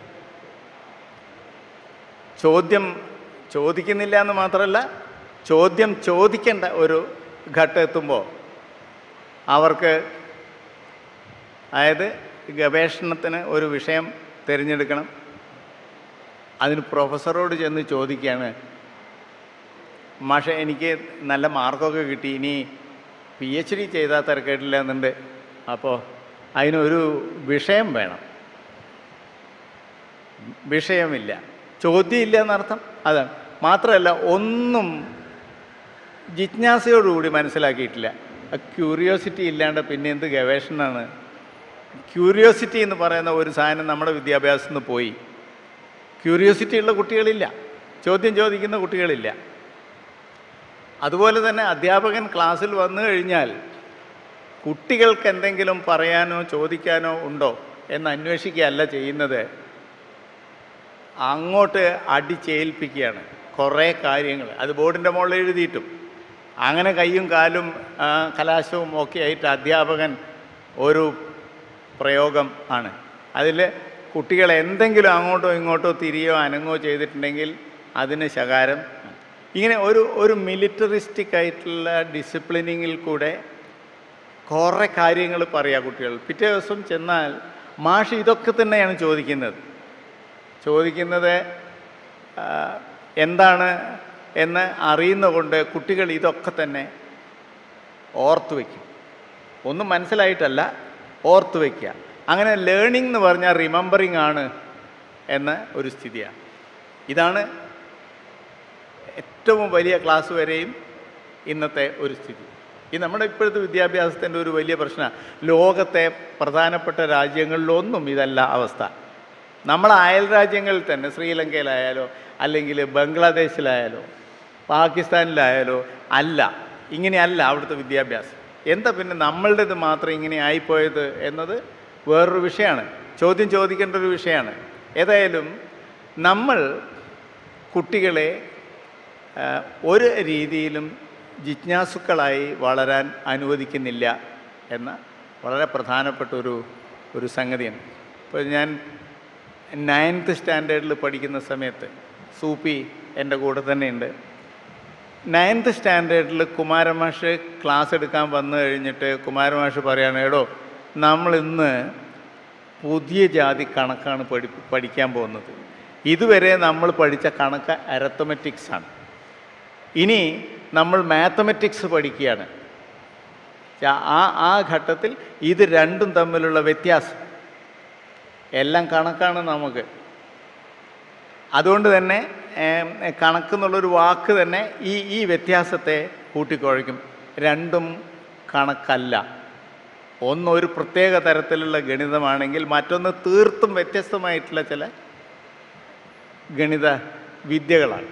ചോദ്യം ചോദിക്കുന്നില്ല എന്ന് മാത്രമല്ല ചോദ്യം ചോദിക്കേണ്ട ഒരു ഘട്ടം എത്തുമ്പോൾ അവർക്ക് അതായത് ഗവേഷണത്തിന് ഒരു വിഷയം തിരഞ്ഞെടുക്കണം അതിന് പ്രൊഫസറോട് ചെന്ന് ചോദിക്കുകയാണ് മാഷെ എനിക്ക് നല്ല മാർക്കൊക്കെ കിട്ടി ഇനി പി എച്ച് ഡി ചെയ്താൽ തിരക്കേട്ടില്ല എന്നുണ്ട് അപ്പോൾ അതിനൊരു വിഷയം വേണം വിഷയമില്ല ചോദ്യമില്ല എന്നർത്ഥം അതാണ് മാത്രമല്ല ഒന്നും ജിജ്ഞാസയോടുകൂടി മനസ്സിലാക്കിയിട്ടില്ല ക്യൂരിയോസിറ്റി ഇല്ലാണ്ട് പിന്നെ എന്ത് ഗവേഷണമാണ് ക്യൂരിയോസിറ്റി എന്ന് പറയുന്ന ഒരു സാധനം നമ്മുടെ വിദ്യാഭ്യാസത്തിൽ നിന്ന് പോയി ക്യൂരിയോസിറ്റി ഉള്ള കുട്ടികളില്ല ചോദ്യം ചോദിക്കുന്ന കുട്ടികളില്ല അതുപോലെ തന്നെ അധ്യാപകൻ ക്ലാസ്സിൽ വന്നു കഴിഞ്ഞാൽ കുട്ടികൾക്ക് എന്തെങ്കിലും പറയാനോ ചോദിക്കാനോ ഉണ്ടോ എന്ന് അന്വേഷിക്കുകയല്ല ചെയ്യുന്നത് അങ്ങോട്ട് അടിച്ചേൽപ്പിക്കുകയാണ് കുറേ കാര്യങ്ങൾ അത് ബോർഡിൻ്റെ മുകളിൽ എഴുതിയിട്ടും അങ്ങനെ കൈയും കാലും ആ, കലാശവും ഒക്കെ ആയിട്ട് അധ്യാപകൻ ഒരു പ്രയോഗം ആണ് അതിൽ കുട്ടികൾ എന്തെങ്കിലും അങ്ങോട്ടോ ഇങ്ങോട്ടോ തിരിയോ അനങ്ങോ ചെയ്തിട്ടുണ്ടെങ്കിൽ അതിന് ശകാരം ഇങ്ങനെ ഒരു ഒരു മിലിറ്ററിസ്റ്റിക് ആയിട്ടുള്ള ഡിസിപ്ലിനിങ്ങിൽ കൂടെ കുറേ കാര്യങ്ങൾ പറയാം കുട്ടികൾ പിറ്റേ ദിവസം ചെന്നാൽ മാഷ് ഇതൊക്കെ തന്നെയാണ് ചോദിക്കുന്നത് ചോദിക്കുന്നത് ആ, എന്താണ് എന്ന് അറിയുന്നതുകൊണ്ട് കുട്ടികൾ ഇതൊക്കെ തന്നെ ഓർത്തു വയ്ക്കും ഒന്നും മനസ്സിലായിട്ടല്ല ഓർത്തു വയ്ക്കുക അങ്ങനെ ലേണിംഗ് എന്ന് പറഞ്ഞാൽ റിമെമ്പറിങ് ആണ് എന്ന ഒരു സ്ഥിതിയാണ് ഇതാണ് ഏറ്റവും വലിയ ക്ലാസ് വരെയും ഇന്നത്തെ ഒരു സ്ഥിതി ഈ നമ്മുടെ ഇപ്പോഴത്തെ വിദ്യാഭ്യാസത്തിൻ്റെ ഒരു വലിയ പ്രശ്നം ലോകത്തെ പ്രധാനപ്പെട്ട രാജ്യങ്ങളിലൊന്നും ഇതല്ല അവസ്ഥ നമ്മളെ അയൽ രാജ്യങ്ങളിൽ തന്നെ ശ്രീലങ്കയിലായാലോ അല്ലെങ്കിൽ ബംഗ്ലാദേശിലായാലോ പാകിസ്ഥാനിലായാലോ അല്ല ഇങ്ങനെയല്ല അവിടുത്തെ വിദ്യാഭ്യാസം എന്താ പിന്നെ നമ്മളുടേത് മാത്രം ഇങ്ങനെ ആയിപ്പോയത് എന്നത് വേറൊരു വിഷയമാണ് ചോദ്യം ചോദിക്കേണ്ട ഒരു വിഷയമാണ് ഏതായാലും നമ്മൾ കുട്ടികളെ ആ, ഒരു രീതിയിലും ജിജ്ഞാസുക്കളായി വളരാൻ അനുവദിക്കുന്നില്ല എന്ന വളരെ പ്രധാനപ്പെട്ട ഒരു ഒരു സംഗതിയാണ് ഇപ്പോൾ ഞാൻ നയൻത്ത് സ്റ്റാൻഡേർഡിൽ പഠിക്കുന്ന സമയത്ത് സൂപ്പി എൻ്റെ കൂടെ തന്നെയുണ്ട് നയൻത്ത് സ്റ്റാൻഡേർഡിൽ കുമാരമാഷ് ക്ലാസ് എടുക്കാൻ വന്നു കഴിഞ്ഞിട്ട് കുമാരമാഷ് പറയാണ് എടോ നമ്മൾ ഇന്ന് പുതിയ ജാതി കണക്കാണ് പഠി പഠിക്കാൻ പോകുന്നത് ഇതുവരെ നമ്മൾ പഠിച്ച കണക്ക് അരത്തമെറ്റിക്സ് ആണ് ഇനി നമ്മൾ മാത്തമെറ്റിക്സ് പഠിക്കുകയാണ് ച- ആ ആ ഘട്ടത്തിൽ ഇത് രണ്ടും തമ്മിലുള്ള വ്യത്യാസം എല്ലാം കണക്കാണ് നമുക്ക് അതുകൊണ്ട് തന്നെ ഏം, കണക്കെന്നുള്ളൊരു വാക്ക് തന്നെ ഈ ഈ വ്യത്യാസത്തെ കൂട്ടിക്കുഴയ്ക്കും രണ്ടും കണക്കല്ല ഒന്ന് ഒരു പ്രത്യേക തരത്തിലുള്ള ഗണിതമാണെങ്കിൽ മറ്റൊന്ന് തീർത്തും വ്യത്യസ്തമായിട്ടുള്ള ചില ഗണിത വിദ്യകളാണ്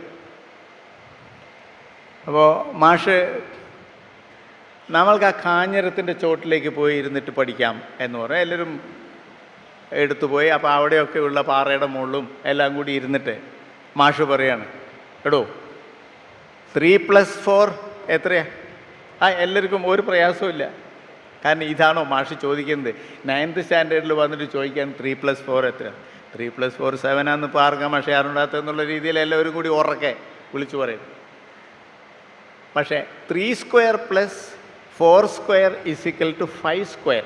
അപ്പോൾ മാഷ് നമ്മൾക്ക് ആ കാഞ്ഞിരത്തിൻ്റെ ചോട്ടിലേക്ക് പോയി ഇരുന്നിട്ട് പഠിക്കാം എന്ന് പറയും എല്ലാവരും എടുത്തു പോയി അപ്പോൾ അവിടെയൊക്കെ ഉള്ള പാറയുടെ മുകളിലും എല്ലാം കൂടി ഇരുന്നിട്ട് മാഷ് പറയാണ് എടോ ത്രീ പ്ലസ് ഫോർ എത്രയാ ആ എല്ലാവർക്കും ഒരു പ്രയാസവും ഇല്ല കാരണം ഇതാണോ മാഷ് ചോദിക്കുന്നത് നയൻത്ത് സ്റ്റാൻഡേർഡിൽ വന്നിട്ട് ചോദിക്കാൻ ത്രീ പ്ലസ് ഫോർ എത്ര ത്രീ പ്ലസ് ഫോർ സെവനാന്ന് ഇപ്പോൾ ആർക്കാം മാഷെ ആരുണ്ടാത്തെന്നുള്ള രീതിയിൽ എല്ലാവരും കൂടി ഉറക്കെ വിളിച്ചു പറയും പക്ഷേ three square plus four square is equal to five square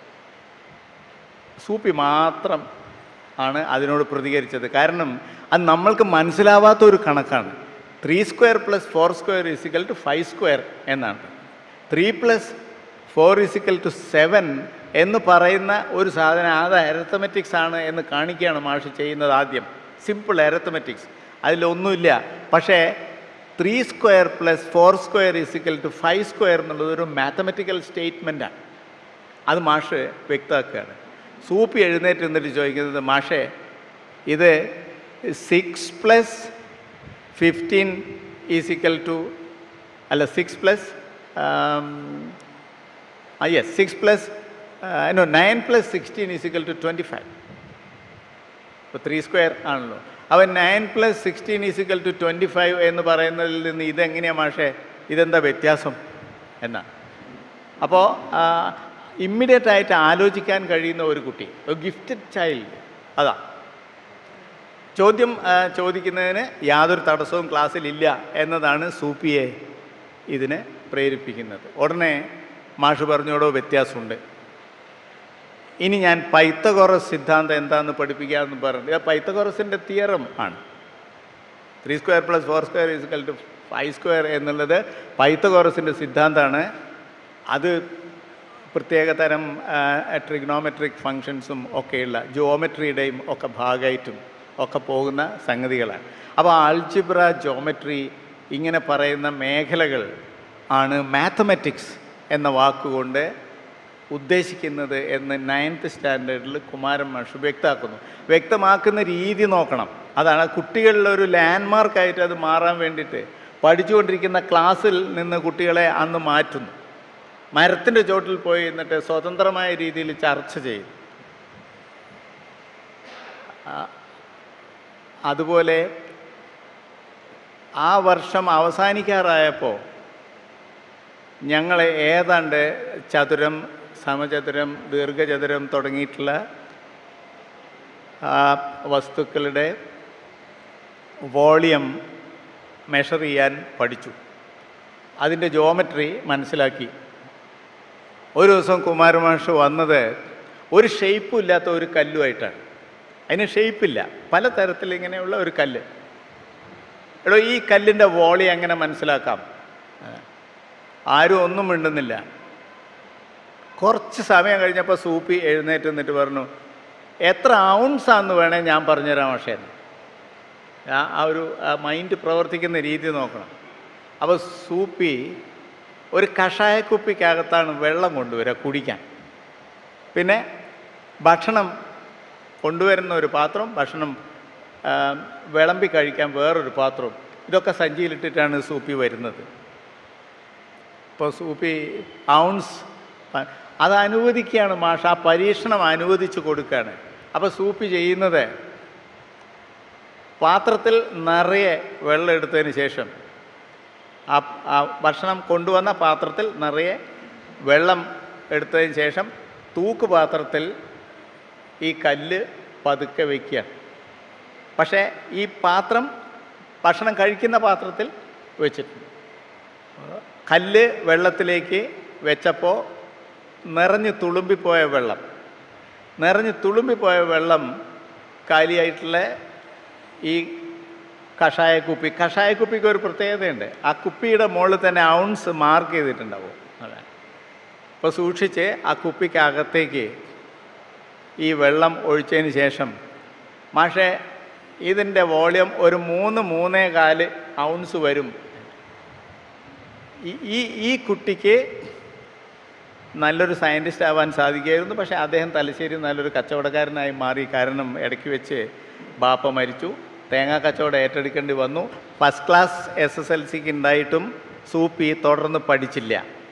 സൂപ്പി മാത്രം ആണ് അതിനോട് പ്രതികരിച്ചത് കാരണം അത് നമ്മൾക്ക് മനസ്സിലാവാത്ത ഒരു കണക്കാണ് three square plus four square is equal to five square എന്നാണ് three plus four is equal to seven എന്ന് പറയുന്ന ഒരു സാധനം അത് അരത്തമെറ്റിക്സ് ആണ് എന്ന് കാണിക്കുകയാണ് മാഷ് ചെയ്യുന്നത് ആദ്യം സിമ്പിൾ അരത്തമെറ്റിക്സ് അതിലൊന്നുമില്ല പക്ഷേ three square plus four square is equal to five square എന്നുള്ളത് ഒരു മാത്തമെറ്റിക്കൽ സ്റ്റേറ്റ്മെൻറ്റാണ് അത് മാഷ് വ്യക്തമാക്കുകയാണ് സൂപ്പി എഴുന്നേറ്റ് നിന്നിട്ട് ചോദിക്കുന്നത് മാഷേ ഇത് six plus fifteen is equal to അല്ല six plus yes six plus no nine plus sixteen is equal to twenty five ഇപ്പോൾ ത്രീ സ്ക്വയർ ആണല്ലോ അവൻ nine plus sixteen is equal to twenty five എന്ന് പറയുന്നതിൽ നിന്ന് ഇതെങ്ങനെയാണ് മാഷേ ഇതെന്താ വ്യത്യാസം എന്നാണ് അപ്പോൾ ഇമ്മീഡിയറ്റ് ആയിട്ട് ആലോചിക്കാൻ കഴിയുന്ന ഒരു കുട്ടി ഒരു ഗിഫ്റ്റഡ് ചൈൽഡ് അതാ ചോദ്യം ആ, ചോദിക്കുന്നതിന് യാതൊരു തടസ്സവും ക്ലാസ്സിലില്ല എന്നതാണ് സൂപ്പിയെ ഇതിനെ പ്രേരിപ്പിക്കുന്നത് ഉടനെ മാഷ് പറഞ്ഞോടോ വ്യത്യാസമുണ്ട് ഇനി ഞാൻ പൈത്തഗോറസ് സിദ്ധാന്തം എന്താണെന്ന് പഠിപ്പിക്കാമെന്ന് പറഞ്ഞു ഇത് പൈത്തഗോറസിൻ്റെ തിയറം ആണ് three square plus four square is equal to five square എന്നുള്ളത് പൈത്തഗോറസിൻ്റെ സിദ്ധാന്തമാണ് അത് പ്രത്യേക തരം ട്രിഗ്നോമെട്രിക് ഫങ്ഷൻസും ഒക്കെയുള്ള ജോമെട്രിയുടെയും ഒക്കെ ഭാഗമായിട്ടും ഒക്കെ പോകുന്ന സംഗതികളാണ് അപ്പോൾ ആൾജിബ്ര ജോമെട്രി ഇങ്ങനെ പറയുന്ന മേഖലകൾ ആണ് മാത്തമെറ്റിക്സ് എന്ന വാക്കുകൊണ്ട് ഉദ്ദേശിക്കുന്നത് എന്ന് നയൻത്ത് സ്റ്റാൻഡേർഡിൽ കുമാരൻ മാഷ് വ്യക്തമാക്കുന്നു വ്യക്തമാക്കുന്ന രീതി നോക്കണം അതാണ് കുട്ടികളിൽ ഒരു ലാൻഡ്മാർക്കായിട്ട് അത് മാറാൻ വേണ്ടിയിട്ട് പഠിച്ചുകൊണ്ടിരിക്കുന്ന ക്ലാസ്സിൽ നിന്ന് കുട്ടികളെ അന്ന് മാറ്റുന്നു മരത്തിൻ്റെ ചോട്ടിൽ പോയി എന്നിട്ട് സ്വതന്ത്രമായ രീതിയിൽ ചർച്ച ചെയ്യും ആ, അതുപോലെ ആ വർഷം അവസാനിക്കാറായപ്പോൾ ഞങ്ങൾ ഏതാണ്ട് ചതുരം സമചതുരം ദീർഘചതുരം തുടങ്ങിയിട്ടുള്ള ആ വസ്തുക്കളുടെ വോളിയം മെഷർ ചെയ്യാൻ പഠിച്ചു അതിൻ്റെ ജോമെട്രി മനസ്സിലാക്കി ഒരു ദിവസം കുമാരമാഷ് വന്നത് ഒരു ഷേപ്പും ഇല്ലാത്ത ഒരു കല്ലുമായിട്ടാണ് അതിന് ഷേപ്പില്ല പല തരത്തിൽ ഇങ്ങനെയുള്ള ഒരു കല്ല് എടോ ഈ കല്ലിൻ്റെ വോളി എങ്ങനെ മനസ്സിലാക്കാം ആ. ആരും ഒന്നും മിണ്ടുന്നില്ല കുറച്ച് സമയം കഴിഞ്ഞപ്പോൾ സൂപ്പി എഴുന്നേറ്റ് നിന്നിട്ട് പറഞ്ഞു എത്ര ഔൺസാന്ന് വേണേൽ ഞാൻ പറഞ്ഞുതരാം പക്ഷേ ആ ആ ഒരു ആ മൈൻഡ് പ്രവർത്തിക്കുന്ന രീതി നോക്കണം അപ്പോൾ സൂപ്പി ഒരു കഷായക്കുപ്പിക്കകത്താണ് വെള്ളം കൊണ്ടുവരിക കുടിക്കാൻ പിന്നെ ഭക്ഷണം കൊണ്ടുവരുന്ന ഒരു പാത്രം ഭക്ഷണം ആ, വിളമ്പി കഴിക്കാൻ വേറൊരു പാത്രവും ഇതൊക്കെ സഞ്ചിയിലിട്ടിട്ടാണ് സൂപ്പി വരുന്നത് ഇപ്പോൾ സൂപ്പി ഔൺസ് പ- അത് അനുവദിക്കുകയാണ് മാഷ ആ പരീക്ഷണം അനുവദിച്ച് കൊടുക്കുകയാണ് അപ്പോൾ സൂപ്പി ചെയ്യുന്നത് പാത്രത്തിൽ നിറയെ വെള്ളം എടുത്തതിന് ശേഷം ആ ആ ഭക്ഷണം കൊണ്ടുവന്ന പാത്രത്തിൽ നിറയെ വെള്ളം എടുത്തതിന് ശേഷം തൂക്ക് പാത്രത്തിൽ ഈ കല്ല് പതുക്കെ വയ്ക്കുക പക്ഷേ ഈ പാത്രം ഭക്ഷണം കഴിക്കുന്ന പാത്രത്തിൽ വെച്ചിട്ടുണ്ട് കല്ല് വെള്ളത്തിലേക്ക് വെച്ചപ്പോൾ നിറഞ്ഞ് തുളുമ്പിപ്പോയ വെള്ളം നിറഞ്ഞ് തുളുമ്പിപ്പോയ വെള്ളം കാലിയായിട്ടുള്ള ഈ കഷായ കുപ്പി കഷായ കുപ്പിക്ക് ഒരു പ്രത്യേകതയുണ്ട് ആ കുപ്പിയുടെ മുകളിൽ തന്നെ ഔൺസ് മാർക്ക് ചെയ്തിട്ടുണ്ടാവും അതെ അപ്പോൾ സൂക്ഷിച്ച് ആ കുപ്പിക്കകത്തേക്ക് ഈ വെള്ളം ഒഴിച്ചതിന് ശേഷം മാഷെ ഇതിൻ്റെ വോളിയം ഒരു മൂന്ന് മൂന്നേ കാല് ഔൺസ് വരും ഈ- ഈ ഈ കുട്ടിക്ക് നല്ലൊരു സയൻറ്റിസ്റ്റ് ആവാൻ സാധിക്കുമായിരുന്നു പക്ഷേ അദ്ദേഹം തലശ്ശേരി നല്ലൊരു കച്ചവടക്കാരനായി മാറി കാരണം ഇടയ്ക്ക് വെച്ച് ബാപ്പ മരിച്ചു തേങ്ങാ കച്ചവടം ഏറ്റെടുക്കേണ്ടി വന്നു first class S S L സിക്ക് ഉണ്ടായിട്ടും സൂപ്പി തുടർന്ന് പഠിച്ചില്ല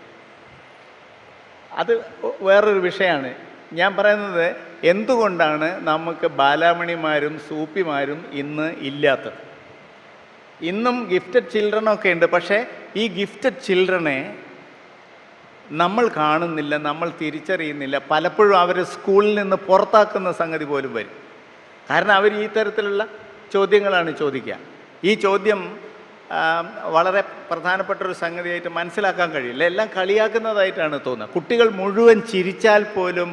അത് വേറൊരു വിഷയമാണ് ഞാൻ പറയുന്നത് എന്തുകൊണ്ടാണ് നമുക്ക് ബാലാമണിമാരും സൂപ്പിമാരും ഇന്ന് ഇല്ലാത്തത് ഇന്നും ഗിഫ്റ്റഡ് ചിൽഡ്രനൊക്കെ ഉണ്ട് പക്ഷേ ഈ ഗിഫ്റ്റഡ് ചിൽഡ്രനെ നമ്മൾ കാണുന്നില്ല നമ്മൾ തിരിച്ചറിയുന്നില്ല പലപ്പോഴും അവർ സ്കൂളിൽ നിന്ന് പുറത്താക്കുന്ന സംഗതി പോലും വരും കാരണം അവർ ഈ തരത്തിലുള്ള ചോദ്യങ്ങളാണ് ചോദിക്കുക ഈ ചോദ്യം ആ, വളരെ പ്രധാനപ്പെട്ട ഒരു സംഗതിയായിട്ട് മനസ്സിലാക്കാൻ കഴിയില്ല എല്ലാം കളിയാക്കുന്നതായിട്ടാണ് തോന്നുന്നത് കുട്ടികൾ മുഴുവൻ ചിരിച്ചാൽ പോലും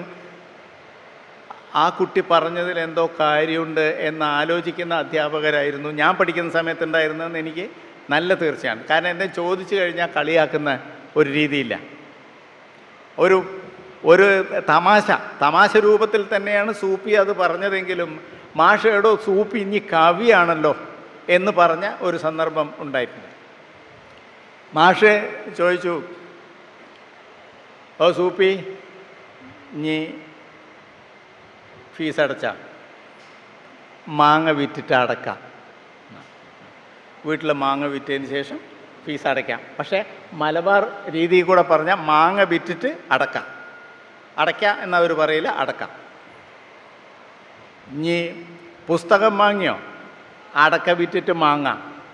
ആ കുട്ടി പറഞ്ഞതിൽ എന്തോ കാര്യമുണ്ട് എന്ന് ആലോചിക്കുന്ന അധ്യാപകരായിരുന്നു ഞാൻ പഠിക്കുന്ന സമയത്തുണ്ടായിരുന്നതെന്ന് എനിക്ക് നല്ല തീർച്ചയാണ് കാരണം എന്നെ ചോദിച്ചു കഴിഞ്ഞാൽ കളിയാക്കുന്ന ഒരു രീതിയില്ല ഒരു ഒരു തമാശ തമാശ രൂപത്തിൽ തന്നെയാണ് സൂപ്പി അത് പറഞ്ഞതെങ്കിലും മാഷ എടോ സൂപ്പി ഇനി കവിയാണല്ലോ എന്ന് പറഞ്ഞ ഒരു സന്ദർഭം ഉണ്ടായിട്ടുണ്ട് മാഷ് ചോദിച്ചു ഓ സൂപ്പി ഇനി ഫീസ് അടച്ച മാങ്ങ വിറ്റിട്ട് അടക്കാം വീട്ടിൽ മാങ്ങ വിറ്റതിന് ശേഷം ഫീസ് അടയ്ക്കാം പക്ഷേ മലബാർ രീതിയിൽ കൂടെ പറഞ്ഞാൽ മാങ്ങ വിറ്റിട്ട് അടക്കാം അടയ്ക്കാം എന്നവർ പറയില്ല അടക്കാം ഇനി പുസ്തകം വാങ്ങിയോ അടക്ക വിറ്റിട്ട് മാങ്ങ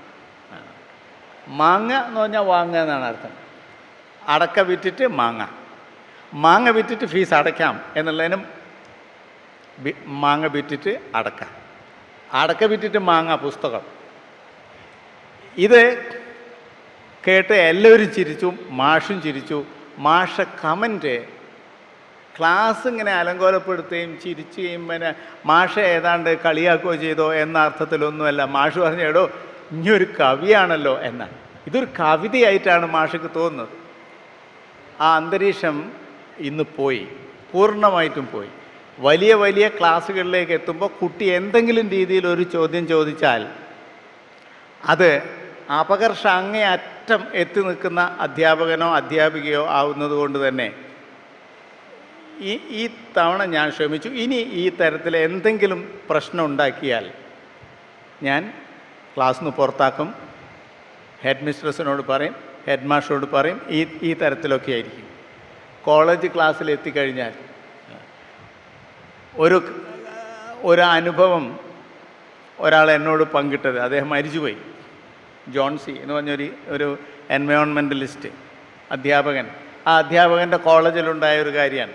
മാങ്ങ എന്ന് പറഞ്ഞാൽ വാങ്ങുക എന്നാണ് അർത്ഥം അടക്ക വിറ്റിട്ട് മാങ്ങ മാങ്ങ വിറ്റിട്ട് ഫീസ് അടയ്ക്കാം എന്നുള്ളതിനും വി- മാങ്ങ വിറ്റിട്ട് അടക്ക അടക്ക വിറ്റിട്ട് മാങ്ങ പുസ്തകം ഇത് കേട്ട് എല്ലാവരും ചിരിച്ചു മാഷും ചിരിച്ചു മാഷ കമൻറ്റ് ക്ലാസ് ഇങ്ങനെ അലങ്കോലപ്പെടുത്തുകയും ചിരിച്ചുകയും പിന്നെ മാഷ ഏതാണ്ട് കളിയാക്കുകയോ ചെയ്തോ എന്ന അർത്ഥത്തിലൊന്നുമല്ല മാഷ് പറഞ്ഞു എടോ ഇനി ഒരു കവിയാണല്ലോ എന്നാണ് ഇതൊരു കവിതയായിട്ടാണ് മാഷക്ക് തോന്നുന്നത് ആ അന്തരീക്ഷം ഇന്ന് പോയി പൂർണ്ണമായിട്ടും പോയി വലിയ വലിയ ക്ലാസ്സുകളിലേക്ക് എത്തുമ്പോൾ കുട്ടി എന്തെങ്കിലും രീതിയിൽ ഒരു ചോദ്യം ചോദിച്ചാൽ അത് അപകർഷ അങ്ങേയറ്റം എത്തി നിൽക്കുന്ന അധ്യാപകനോ അധ്യാപികയോ ആവുന്നത് കൊണ്ട് തന്നെ ഈ ഈ തവണ ഞാൻ ശ്രമിച്ചു ഇനി ഈ തരത്തിൽ എന്തെങ്കിലും പ്രശ്നം ഉണ്ടാക്കിയാൽ ഞാൻ ക്ലാസ്സിൽ നിന്ന് പുറത്താക്കും ഹെഡ് മിസ്ട്രസിനോട് പറയും ഹെഡ് മാസ്റ്ററോട് പറയും ഈ ഈ തരത്തിലൊക്കെ ആയിരിക്കും കോളേജ് ക്ലാസ്സിൽ എത്തിക്കഴിഞ്ഞാൽ ഒരു ഒരു അനുഭവം ഒരാൾ എന്നോട് പങ്കിട്ടത് അദ്ദേഹം മരിച്ചുപോയി ജോൺസി എന്ന് പറഞ്ഞൊരു ഒരു എൻവയോൺമെൻ്റലിസ്റ്റ് അധ്യാപകൻ ആ അധ്യാപകൻ്റെ കോളേജിലുണ്ടായ ഒരു കാര്യമാണ്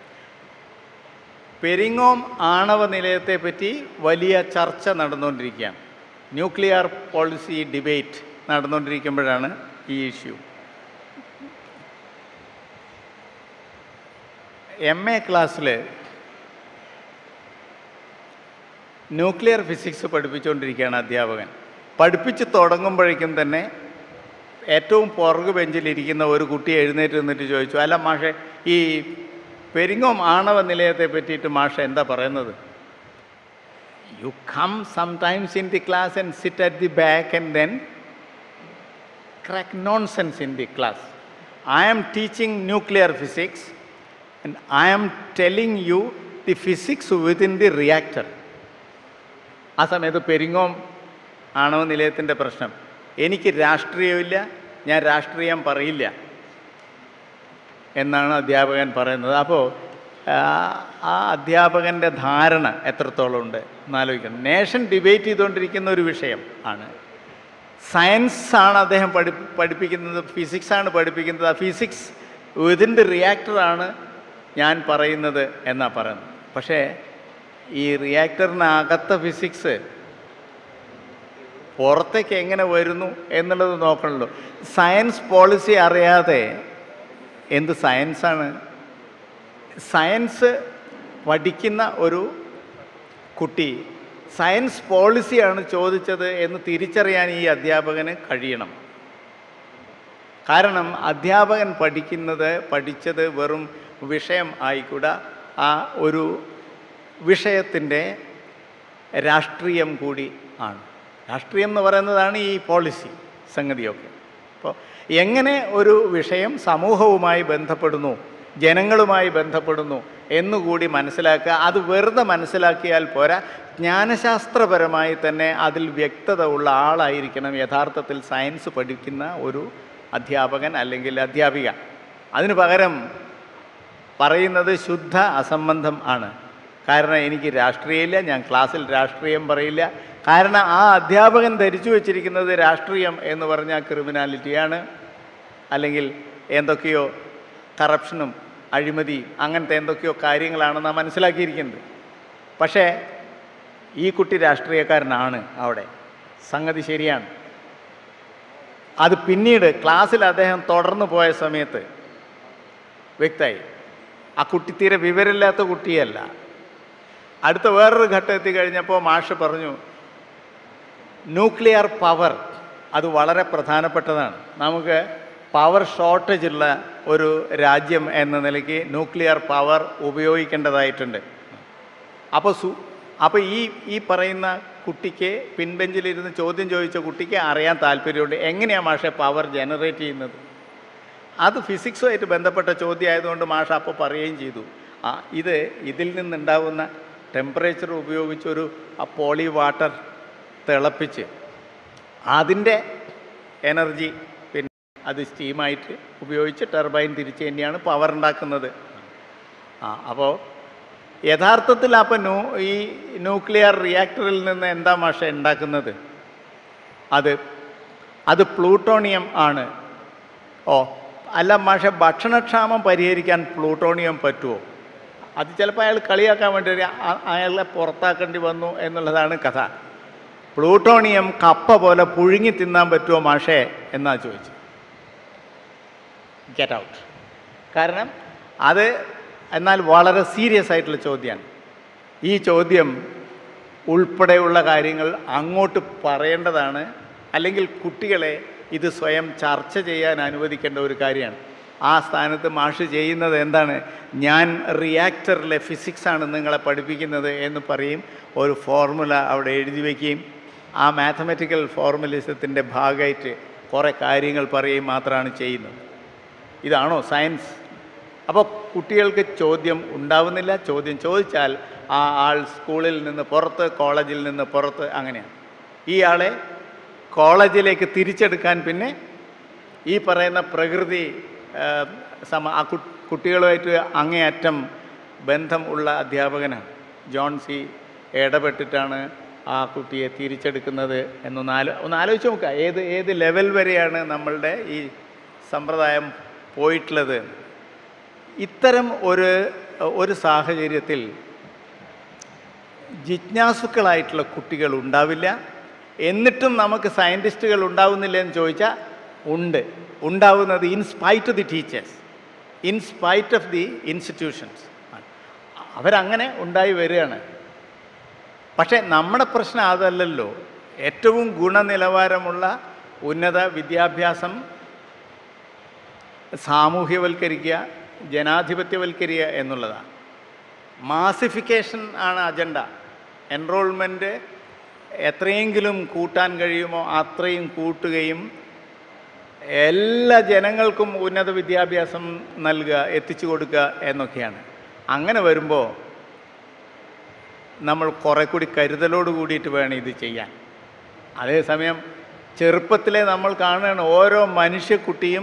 പെരിങ്ങോം ആണവ നിലയത്തെ പറ്റി വലിയ ചർച്ച നടന്നുകൊണ്ടിരിക്കുകയാണ് ന്യൂക്ലിയർ പോളിസി ഡിബേറ്റ് നടന്നുകൊണ്ടിരിക്കുമ്പോഴാണ് ഈ ഇഷ്യൂ എം എ ക്ലാസ്സിൽ ന്യൂക്ലിയർ ഫിസിക്സ് പഠിപ്പിച്ചുകൊണ്ടിരിക്കുകയാണ് അധ്യാപകൻ പഠിപ്പിച്ച് തുടങ്ങുമ്പോഴേക്കും തന്നെ ഏറ്റവും പുറകു ബെഞ്ചിലിരിക്കുന്ന ഒരു കുട്ടി എഴുന്നേറ്റ് നിന്നിട്ട് ചോദിച്ചു അല്ല മാഷെ ഈ പെരിങ്ങോം ആണവ നിലയത്തെ പറ്റിയിട്ട് മാഷ എന്താ പറയുന്നത് you come sometimes in the class and sit at the back and then crack nonsense in the class. I am teaching nuclear physics and I am telling you the physics within the reactor. ആ സമയത്ത് പെരിങ്ങോം ആണവ നിലയത്തിൻ്റെ പ്രശ്നം എനിക്ക് രാഷ്ട്രീയമില്ല ഞാൻ രാഷ്ട്രീയം പറയില്ല എന്നാണ് അധ്യാപകൻ പറയുന്നത് അപ്പോൾ ആ അധ്യാപകൻ്റെ ധാരണ എത്രത്തോളം ഉണ്ട് എന്നാലോചിക്കണം നേഷൻ ഡിബേറ്റ് ചെയ്തുകൊണ്ടിരിക്കുന്ന ഒരു വിഷയം ആണ് സയൻസ് ആണ് അദ്ദേഹം പഠി പഠിപ്പിക്കുന്നത് ഫിസിക്സ് ആണ് പഠിപ്പിക്കുന്നത് ആ ഫിസിക്സ് വിതിൻ ദി റിയാക്ടറാണ് ഞാൻ പറയുന്നത് എന്നാണ് പറയുന്നത് പക്ഷേ ഈ റിയാക്ടറിനകത്തെ ഫിസിക്സ് പുറത്തേക്ക് എങ്ങനെ വരുന്നു എന്നുള്ളത് നോക്കണല്ലോ സയൻസ് പോളിസി അറിയാതെ എന്ത് സയൻസാണ് സയൻസ് പഠിക്കുന്ന ഒരു കുട്ടി സയൻസ് പോളിസിയാണ് ചോദിച്ചത് എന്ന് തിരിച്ചറിയാൻ ഈ അധ്യാപകന് കഴിയണം കാരണം അധ്യാപകൻ പഠിക്കുന്നത് പഠിച്ചത് വെറും വിഷയം ആയിക്കൂടാ ആ ഒരു വിഷയത്തിൻ്റെ രാഷ്ട്രീയം കൂടി ആണ് രാഷ്ട്രീയം എന്ന് പറയുന്നതാണ് ഈ പോളിസി സംഗതിയൊക്കെ അപ്പോൾ എങ്ങനെ ഒരു വിഷയം സമൂഹവുമായി ബന്ധപ്പെടുന്നു ജനങ്ങളുമായി ബന്ധപ്പെടുന്നു എന്നുകൂടി മനസ്സിലാക്കുക അത് വെറുതെ മനസ്സിലാക്കിയാൽ പോരാ ജ്ഞാനശാസ്ത്രപരമായി തന്നെ അതിൽ വ്യക്തത ഉള്ള ആളായിരിക്കണം യഥാർത്ഥത്തിൽ സയൻസ് പഠിക്കുന്ന ഒരു അധ്യാപകൻ അല്ലെങ്കിൽ അധ്യാപിക അതിനു പകരം പറയുന്നത് ശുദ്ധ അസംബന്ധം ആണ് കാരണം എനിക്ക് രാഷ്ട്രീയമില്ല ഞാൻ ക്ലാസ്സിൽ രാഷ്ട്രീയം പറയില്ല കാരണം ആ അധ്യാപകൻ ധരിച്ചു വച്ചിരിക്കുന്നത് രാഷ്ട്രീയം എന്ന് പറഞ്ഞാൽ ക്രിമിനാലിറ്റിയാണ് അല്ലെങ്കിൽ എന്തൊക്കെയോ കറപ്ഷനും അഴിമതി അങ്ങനത്തെ എന്തൊക്കെയോ കാര്യങ്ങളാണെന്നാണ് മനസ്സിലാക്കിയിരിക്കുന്നത് പക്ഷേ ഈ കുട്ടി രാഷ്ട്രീയക്കാരനാണ് അവിടെ സംഗതി ശരിയാണ് അത് പിന്നീട് ക്ലാസ്സിൽ അദ്ദേഹം തുടർന്നു പോയ സമയത്ത് വ്യക്തമായി ആ കുട്ടി തീരെ വിവരമില്ലാത്ത കുട്ടിയല്ല അടുത്ത വേറൊരു ഘട്ടം എത്തിക്കഴിഞ്ഞപ്പോൾ മാഷ് പറഞ്ഞു ന്യൂക്ലിയർ പവർ അത് വളരെ പ്രധാനപ്പെട്ടതാണ് നമുക്ക് പവർ ഷോർട്ടേജ് ഉള്ള ഒരു രാജ്യം എന്ന നിലയ്ക്ക് ന്യൂക്ലിയർ പവർ ഉപയോഗിക്കേണ്ടതായിട്ടുണ്ട് അപ്പോൾ സു അപ്പോൾ ഈ ഈ പറയുന്ന കുട്ടിക്ക് പിൻബെഞ്ചിലിരുന്ന് ചോദ്യം ചോദിച്ച കുട്ടിക്ക് അറിയാൻ താല്പര്യമുണ്ട് എങ്ങനെയാണ് മാഷെ പവർ ജനറേറ്റ് ചെയ്യുന്നത് അത് ഫിസിക്സുമായിട്ട് ബന്ധപ്പെട്ട ചോദ്യം ആയതുകൊണ്ട് മാഷ അപ്പോൾ പറയുകയും ചെയ്തു ആ ഇത് ഇതിൽ നിന്നുണ്ടാവുന്ന ടെമ്പറേച്ചർ ഉപയോഗിച്ചൊരു ആ പോളി വാട്ടർ തിളപ്പിച്ച് അതിൻ്റെ എനർജി പിന്നെ അത് സ്റ്റീമായിട്ട് ഉപയോഗിച്ച് ടർബൈൻ തിരിച്ച് തന്നെയാണ് പവർ ഉണ്ടാക്കുന്നത് ആ അപ്പോൾ യഥാർത്ഥത്തിൽ അപ്പം ന്യൂ ഈ ന്യൂക്ലിയർ റിയാക്ടറിൽ നിന്ന് എന്താ മാഷ ഉണ്ടാക്കുന്നത് അത് അത് പ്ലൂട്ടോണിയം ആണ് ഓ അല്ല മാഷ ഭക്ഷണക്ഷാമം പരിഹരിക്കാൻ പ്ലൂട്ടോണിയം പറ്റുമോ അത് ചിലപ്പോൾ അയാൾ കളിയാക്കാൻ വേണ്ടി ഒരു അ- അയാളെ പുറത്താക്കേണ്ടി വന്നു എന്നുള്ളതാണ് കഥ പ്ലൂട്ടോണിയം കപ്പ പോലെ പുഴുങ്ങി തിന്നാൻ പറ്റുമോ മാഷേ എന്നാ ചോദിച്ചു ഗെറ്റ് ഔട്ട് കാരണം അത് എന്നാൽ വളരെ സീരിയസ് ആയിട്ടുള്ള ചോദ്യമാണ് ഈ ചോദ്യം ഉൾപ്പെടെയുള്ള കാര്യങ്ങൾ അങ്ങോട്ട് പറയേണ്ടതാണ് അല്ലെങ്കിൽ കുട്ടികളെ ഇത് സ്വയം ചർച്ച ചെയ്യാൻ അനുവദിക്കേണ്ട ഒരു കാര്യമാണ് ആ സ്ഥാനത്ത് മാഷ് ചെയ്യുന്നത് എന്താണ് ഞാൻ റിയാക്ടറിലെ ഫിസിക്സാണ് നിങ്ങളെ പഠിപ്പിക്കുന്നത് എന്ന് പറയും ഒരു ഫോർമുല അവിടെ എഴുതി വയ്ക്കുകയും ആ മാത്തമെറ്റിക്കൽ ഫോർമുലിസത്തിൻ്റെ ഭാഗമായിട്ട് കുറേ കാര്യങ്ങൾ പറയുകയും മാത്രമാണ് ചെയ്യുന്നത് ഇതാണോ സയൻസ് അപ്പോൾ കുട്ടികൾക്ക് ചോദ്യം ഉണ്ടാവുന്നില്ല ചോദ്യം ചോദിച്ചാൽ ആ ആൾ സ്കൂളിൽ നിന്ന് പുറത്ത് കോളേജിൽ നിന്ന് പുറത്ത് അങ്ങനെയാണ് ഈ ആളെ കോളേജിലേക്ക് തിരിച്ചെടുക്കാൻ പിന്നെ ഈ പറയുന്ന പ്രകൃതി ആ, സമ ആ കു- കുട്ടികളുമായിട്ട് അങ്ങേയറ്റം ബന്ധം ഉള്ള അധ്യാപകനാണ് ജോൺ സി ഇടപെട്ടിട്ടാണ് ആ കുട്ടിയെ തിരിച്ചെടുക്കുന്നത് എന്നൊന്ന് ആലോ ഒന്ന് ആലോചിച്ച് നോക്കുക ഏത് ഏത് ലെവൽ വരെയാണ് നമ്മളുടെ ഈ സമ്പ്രദായം പോയിട്ടുള്ളത് ഇത്തരം ഒരു ഒരു സാഹചര്യത്തിൽ ജിജ്ഞാസുക്കളായിട്ടുള്ള കുട്ടികൾ ഉണ്ടാവില്ല എന്നിട്ടും നമുക്ക് സയൻറ്റിസ്റ്റുകൾ ഉണ്ടാവുന്നില്ല എന്ന് ചോദിച്ചാൽ ഉണ്ട് ഉണ്ടാവുന്നത് in spite of the teachers in spite of the institutions അവരങ്ങനെ ഉണ്ടായി വരികയാണ് പക്ഷേ നമ്മുടെ പ്രശ്നം അതല്ലല്ലോ ഏറ്റവും ഗുണനിലവാരമുള്ള ഉന്നത വിദ്യാഭ്യാസം സാമൂഹ്യവൽക്കരിക്കുക ജനാധിപത്യവൽക്കരിക്കുക എന്നുള്ളതാണ് മാസിഫിക്കേഷൻ ആണ് അജണ്ട എൻറോൾമെൻറ്റ് എത്രയെങ്കിലും കൂട്ടാൻ കഴിയുമോ അത്രയും കൂട്ടുകയും എല്ലാ ജനങ്ങൾക്കും ഉന്നത വിദ്യാഭ്യാസം നൽകുക എത്തിച്ചു കൊടുക്കുക എന്നൊക്കെയാണ് അങ്ങനെ വരുമ്പോൾ നമ്മൾ കുറെ കൂടി കരുതലോട് കൂടിയിട്ട് വേണം ഇത് ചെയ്യാൻ അതേസമയം ചെറുപ്പത്തിലെ നമ്മൾ കാണുകയാണ് ഓരോ മനുഷ്യക്കുട്ടിയും